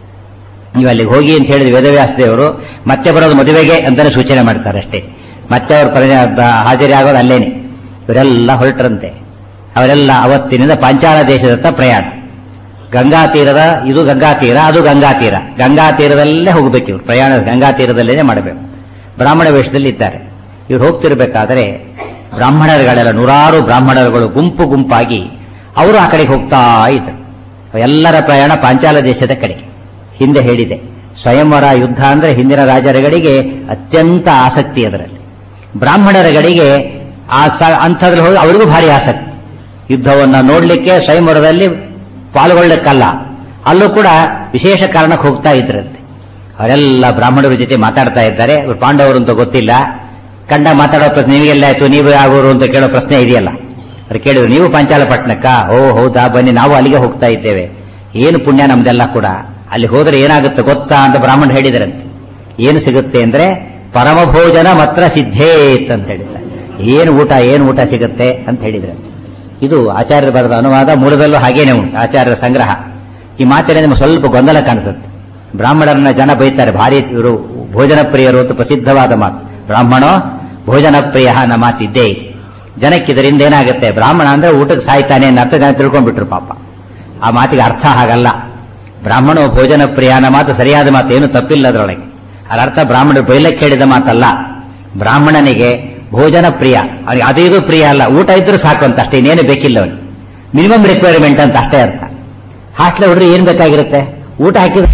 ನೀವು ಅಲ್ಲಿಗೆ ಹೋಗಿ ಅಂತ ಹೇಳಿದ ವೇದವ್ಯಾಸ ದೇವರು ಮತ್ತೆ ಬರೋದು ಮದುವೆಗೆ ಅಂತಾನೆ ಸೂಚನೆ ಮಾಡ್ತಾರೆ ಅಷ್ಟೇ ಮತ್ತೆ ಅವ್ರ ಪರಿಣಯ ಹಾಜರಿ ಆಗೋದು ಅಲ್ಲೇನೆ ಇವರೆಲ್ಲ ಹೊರಟರಂತೆ ಅವರೆಲ್ಲ ಅವತ್ತಿನಿಂದ ಪಾಂಚಾಲ ದೇಶದತ್ತ ಪ್ರಯಾಣ ಗಂಗಾ ತೀರದ ಇದು ಗಂಗಾ ತೀರ ಅದು ಗಂಗಾ ತೀರ ಗಂಗಾ ತೀರದಲ್ಲೇ ಹೋಗಬೇಕು ಇವರು ಪ್ರಯಾಣ ಗಂಗಾ ತೀರದಲ್ಲೇ ಮಾಡಬೇಕು ಬ್ರಾಹ್ಮಣ ವೇಷದಲ್ಲಿ ಇದ್ದಾರೆ ಇವ್ರು ಹೋಗ್ತಿರ್ಬೇಕಾದ್ರೆ ಬ್ರಾಹ್ಮಣರುಗಳೆಲ್ಲ ನೂರಾರು ಬ್ರಾಹ್ಮಣರುಗಳು ಗುಂಪು ಗುಂಪಾಗಿ ಅವರು ಆ ಕಡೆಗೆ ಹೋಗ್ತಾ ಇದ್ರು ಎಲ್ಲರ ಪ್ರಯಾಣ ಪಾಂಚಾಲ ದೇಶದ ಕಡೆಗೆ ಹಿಂದೆ ಹೇಳಿದೆ ಸ್ವಯಂವರ ಯುದ್ಧ ಅಂದ್ರೆ ಹಿಂದಿನ ರಾಜರುಗಳಿಗೆ ಅತ್ಯಂತ ಆಸಕ್ತಿ ಅದರಲ್ಲಿ ಬ್ರಾಹ್ಮಣರುಗಳಿಗೆ ಆ ಅಂಥದ್ರಲ್ಲಿ ಹೋಗಿ ಅವರಿಗೂ ಭಾರಿ ಆಸಕ್ತಿ ಯುದ್ಧವನ್ನ ನೋಡ್ಲಿಕ್ಕೆ ಸ್ವಯಂವರದಲ್ಲಿ ಪಾಲ್ಗೊಳ್ಳಕ್ಕಲ್ಲ ಅಲ್ಲೂ ಕೂಡ ವಿಶೇಷ ಕಾರಣಕ್ಕೆ ಹೋಗ್ತಾ ಇದ್ರಂತೆ ಅವರೆಲ್ಲ ಬ್ರಾಹ್ಮಣರ ಜೊತೆ ಮಾತಾಡ್ತಾ ಇದ್ದಾರೆ ಇವ್ರು ಪಾಂಡವರು ಅಂತ ಗೊತ್ತಿಲ್ಲ ಕಂಡ ಮಾತಾಡೋ ಪ್ರಶ್ನೆ ನಿಮಗೆಲ್ಲ ಆಯ್ತು ನೀವು ಯಾವರು ಅಂತ ಕೇಳೋ ಪ್ರಶ್ನೆ ಇದೆಯಲ್ಲ ಅವ್ರು ಕೇಳಿದ್ರು ನೀವು ಪಾಂಚಾಲಪಟ್ಟಣಕ್ಕ ಓ ಹೌದಾ ಬನ್ನಿ ನಾವು ಅಲ್ಲಿಗೆ ಹೋಗ್ತಾ ಇದ್ದೇವೆ ಏನು ಪುಣ್ಯ ನಮ್ದೆಲ್ಲ ಕೂಡ ಅಲ್ಲಿ ಹೋದ್ರೆ ಏನಾಗುತ್ತೆ ಗೊತ್ತಾ ಅಂತ ಬ್ರಾಹ್ಮಣ ಹೇಳಿದರಂತೆ ಏನು ಸಿಗುತ್ತೆ ಅಂದ್ರೆ ಪರಮ ಭೋಜನ ಮಾತ್ರ ಸಿದ್ಧೇತ್ ಅಂತ ಹೇಳಿದ್ದಾರೆ ಏನು ಊಟ ಏನು ಊಟ ಸಿಗುತ್ತೆ ಅಂತ ಹೇಳಿದ್ರಂತೆ ಇದು ಆಚಾರ್ಯರು ಬರೆದ ಅನುವಾದ ಮೂಲದಲ್ಲೂ ಹಾಗೇನೆ ಉಂಟು ಆಚಾರ್ಯರ ಸಂಗ್ರಹ ಈ ಮಾತಿನ ನಿಮಗೆ ಸ್ವಲ್ಪ ಗೊಂದಲ ಕಾಣಿಸುತ್ತೆ ಬ್ರಾಹ್ಮಣರನ್ನ ಜನ ಬೈತಾರೆ ಭಾರಿ ಇವರು ಭೋಜನ ಪ್ರಿಯರು ಅಂತ ಪ್ರಸಿದ್ಧವಾದ ಮಾತು ಬ್ರಾಹ್ಮಣೋ ಭೋಜನ ಪ್ರಿಯ ಅನ್ನೋ ಮಾತಿದ್ದೇ ಇದೆ ಜನಕ್ಕೆ ಇದರಿಂದ ಏನಾಗುತ್ತೆ ಬ್ರಾಹ್ಮಣ ಅಂದ್ರೆ ಊಟಕ್ಕೆ ಸಾಯ್ತಾನೆ ಅನ್ನೋ ಅರ್ಥ ಜನ ತಿಳ್ಕೊಂಡ್ಬಿಟ್ರು ಪಾಪ ಆ ಮಾತಿಗೆ ಅರ್ಥ ಹಾಗಲ್ಲ ಬ್ರಾಹ್ಮಣ ಭೋಜನ ಪ್ರಿಯ ಅನ್ನೋ ಮಾತು ಸರಿಯಾದ ಮಾತು ಏನು ತಪ್ಪಿಲ್ಲ ಅದರೊಳಗೆ ಅದರ ಅರ್ಥ ಬ್ರಾಹ್ಮಣರು ಬೈಲಕ್ಕೆ ಹೇಳಿದ ಮಾತಲ್ಲ ಬ್ರಾಹ್ಮಣನಿಗೆ ಭೋಜನ ಪ್ರಿಯ ಅವನಿಗೆ ಅದೇ ಇದು ಪ್ರಿಯ ಅಲ್ಲ ಊಟ ಇದ್ರೂ ಸಾಕು ಅಂತ ಅಷ್ಟೇ ಇನ್ನೇನು ಬೇಕಿಲ್ಲ ಅವನಿಗೆ ಮಿನಿಮಮ್ ರಿಕ್ವೈರ್ಮೆಂಟ್ ಅಂತ ಅಷ್ಟೇ ಅರ್ಥ ಹಾಸ್ಟೆಲ್ ಹುಡ್ರಿ ಏನ್ ಬೇಕಾಗಿರುತ್ತೆ ಊಟ ಹಾಕಿದ್ರೆ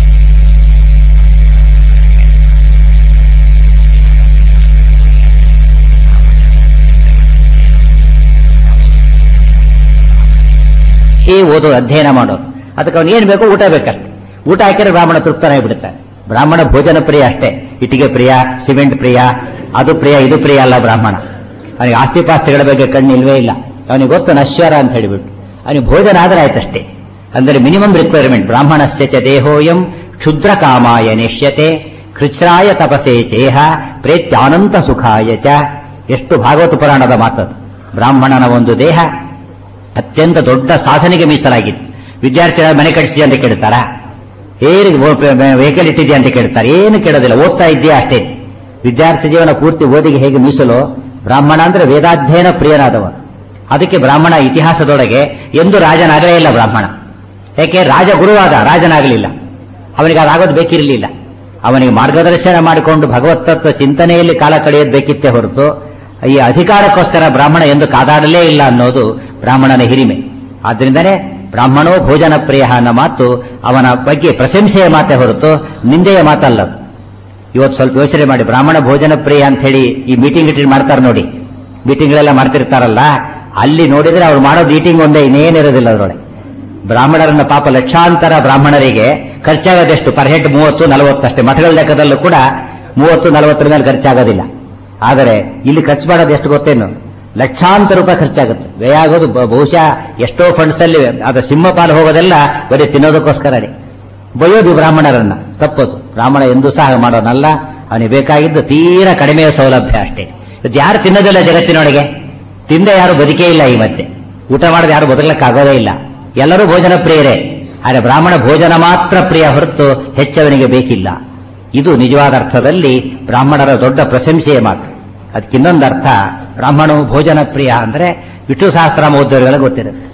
ಏ ಓದೋದು ಅಧ್ಯಯನ ಮಾಡೋದು ಅದಕ್ಕೆ ಅವನು ಏನ್ ಬೇಕೋ ಊಟ ಬೇಕಷ್ಟೆ ಊಟ ಹಾಕಿದ್ರೆ ಬ್ರಾಹ್ಮಣ ತೃಪ್ತನಾಗಿ ಬಿಡುತ್ತಾನೆ ಬ್ರಾಹ್ಮಣ ಭೋಜನ ಪ್ರಿಯ ಅಷ್ಟೇ ಇಟ್ಟಿಗೆ ಪ್ರಿಯ ಸಿಮೆಂಟ್ ಪ್ರಿಯ ಅದು ಪ್ರಿಯ ಇದು ಪ್ರಿಯ ಅಲ್ಲ ಬ್ರಾಹ್ಮಣ ಅವನಿಗೆ ಆಸ್ತಿ ಪಾಸ್ತಿಗಳ ಬಗ್ಗೆ ಕಣ್ಣಿಲ್ವೇ ಇಲ್ಲ ಅವನಿಗೆ ಗೊತ್ತು ನಶ್ವರ ಅಂತ ಹೇಳಿಬಿಟ್ಟು ಅವನಿಗೆ ಭೋಜನ ಆದ್ರೆ ಆಯ್ತಷ್ಟೇ ಅಂದರೆ ಮಿನಿಮಮ್ ರಿಕ್ವೈರ್ಮೆಂಟ್ ಬ್ರಾಹ್ಮಣಸ್ಯ ಚ ದೇಹೋಯಂ ಕ್ಷುದ್ರ ಕಾಮಾಯ ನೆಶ್ಯತೆ ಕೃಚ್ರಾಯ ತಪಸೇ ಚೇಹ ಪ್ರೇತ್ಯಾನಂತ ಸುಖಾಯ ಚ ಎಷ್ಟು ಭಾಗವತ ಪುರಾಣದ ಮಾತದು ಬ್ರಾಹ್ಮಣನ ಒಂದು ದೇಹ ಅತ್ಯಂತ ದೊಡ್ಡ ಸಾಧನೆಗೆ ಮೀಸಲಾಗಿತ್ತು ವಿದ್ಯಾರ್ಥಿಗಳ ಮನೆ ಕಟ್ಟಿಸಿದ್ಯಾ ಅಂತ ಕೇಳ್ತಾರ ಏನು ವೆಹಿಕಲ್ ಇಟ್ಟಿದ್ಯಾ ಅಂತ ಕೇಳ್ತಾರೆ ಏನು ಕೇಳೋದಿಲ್ಲ ಓದ್ತಾ ಇದೆಯಾ ಅಷ್ಟೇ ವಿದ್ಯಾರ್ಥಿ ಜೀವನ ಪೂರ್ತಿ ಓದಿಗೆ ಹೇಗೆ ಮೀಸಲು ಬ್ರಾಹ್ಮಣ ಅಂದ್ರೆ ವೇದಾಧ್ಯಯನ ಪ್ರಿಯನಾದವ ಅದಕ್ಕೆ ಬ್ರಾಹ್ಮಣ ಇತಿಹಾಸದೊಳಗೆ ಎಂದು ರಾಜನಾಗಲೇ ಇಲ್ಲ ಬ್ರಾಹ್ಮಣ ಯಾಕೆ ರಾಜ ಗುರುವಾದ ರಾಜನಾಗಲಿಲ್ಲ ಅವನಿಗೆ ಅದಾಗೋದು ಬೇಕಿರಲಿಲ್ಲ ಅವನಿಗೆ ಮಾರ್ಗದರ್ಶನ ಮಾಡಿಕೊಂಡು ಭಗವತ್ತತ್ವ ಚಿಂತನೆಯಲ್ಲಿ ಕಾಲ ಕಳೆಯೋದು ಬೇಕಿತ್ತೇ ಹೊರತು ಈ ಅಧಿಕಾರಕ್ಕೋಸ್ಕರ ಬ್ರಾಹ್ಮಣ ಎಂದು ಕಾದಾಡಲೇ ಇಲ್ಲ ಅನ್ನೋದು ಬ್ರಾಹ್ಮಣನ ಹಿರಿಮೆ ಆದ್ರಿಂದನೇ ಬ್ರಾಹ್ಮಣೋ ಭೋಜನ ಪ್ರಿಯ ಅನ್ನೋ ಮಾತು ಅವನ ಬಗ್ಗೆ ಪ್ರಶಂಸೆಯ ಮಾತೆ ಹೊರತು ನಿಂದೆಯ ಮಾತಲ್ಲ ಅದು. ಇವತ್ತು ಸ್ವಲ್ಪ ಯೋಚನೆ ಮಾಡಿ ಬ್ರಾಹ್ಮಣ ಭೋಜನ ಪ್ರಿಯ ಅಂತ ಹೇಳಿ ಈ ಮೀಟಿಂಗ್ ಇಟ್ಟಿಂಗ್ ಮಾಡ್ತಾರೆ ನೋಡಿ ಮೀಟಿಂಗ್ಗಳೆಲ್ಲ ಮಾಡ್ತಿರ್ತಾರಲ್ಲ ಅಲ್ಲಿ ನೋಡಿದ್ರೆ ಅವ್ರು ಮಾಡೋದು ಈಟಿಂಗ್ ಒಂದೇ ಇನ್ನೇನಿರೋದಿಲ್ಲ ಅದರೊಳಗೆ ಬ್ರಾಹ್ಮಣರನ್ನ ಪಾಪ ಲಕ್ಷಾಂತರ ಬ್ರಾಹ್ಮಣರಿಗೆ ಖರ್ಚಾಗೋದೆಷ್ಟು ಪರ್ ಹೆಡ್ ಮೂವತ್ತು ನಲವತ್ತು ಅಷ್ಟೇ ಮಠಗಳ ಲೆಕ್ಕದಲ್ಲೂ ಕೂಡ ಮೂವತ್ತು ನಲವತ್ತರ ಮೇಲೆ ಖರ್ಚಾಗೋದಿಲ್ಲ ಆದರೆ ಇಲ್ಲಿ ಖರ್ಚು ಮಾಡೋದು ಎಷ್ಟು ಗೊತ್ತೇನು ಲಕ್ಷಾಂತರ ರೂಪಾಯಿ ಖರ್ಚಾಗುತ್ತೆ ವ್ಯಯ ಆಗೋದು ಬ- ಬಹುಶಃ ಎಷ್ಟೋ ಫಂಡ್ಸ್ ಅಲ್ಲಿ ಅದ ಸಿಂಹಪಾಲು ಹೋಗೋದೆಲ್ಲ ಬರೀ ತಿನ್ನೋದಕ್ಕೋಸ್ಕರನೇ ಬೈಯೋದು ಈ ಬ್ರಾಹ್ಮಣರನ್ನ ತಪ್ಪೋದು ಬ್ರಾಹ್ಮಣ ಎಂದೂ ಸಹ ಮಾಡೋನಲ್ಲ ಅವನಿಗೆ ಬೇಕಾಗಿದ್ದು ತೀರಾ ಕಡಿಮೆಯ ಸೌಲಭ್ಯ ಅಷ್ಟೇ ಇದು ಯಾರು ತಿನ್ನೋದಿಲ್ಲ ಜಗತ್ತಿನೊಳಗೆ ತಿಂದ ಯಾರು ಬದುಕೇ ಇಲ್ಲ ಈ ಮತ್ತೆ ಊಟ ಮಾಡದೆ ಯಾರು ಬದುಕಲಿಕ್ಕಾಗೋದೇ ಇಲ್ಲ ಎಲ್ಲರೂ ಭೋಜನ ಪ್ರಿಯರೇ ಆದರೆ ಬ್ರಾಹ್ಮಣ ಭೋಜನ ಮಾತ್ರ ಪ್ರಿಯ ಹೊರತು ಹೆಚ್ಚವನಿಗೆ ಬೇಕಿಲ್ಲ ಇದು ನಿಜವಾದ ಅರ್ಥದಲ್ಲಿ ಬ್ರಾಹ್ಮಣರ ದೊಡ್ಡ ಪ್ರಶಂಸೆಯ ಮಾತು ಅದಕ್ಕಿನ್ನೊಂದು ಅರ್ಥ ಬ್ರಾಹ್ಮಣವು ಭೋಜನ ಪ್ರಿಯ ಅಂದ್ರೆ ವಿಷ್ಣು ಸಹಸ್ರಾಮ ಓದೋರಿಗೆಲ್ಲ ಗೊತ್ತಿರುತ್ತೆ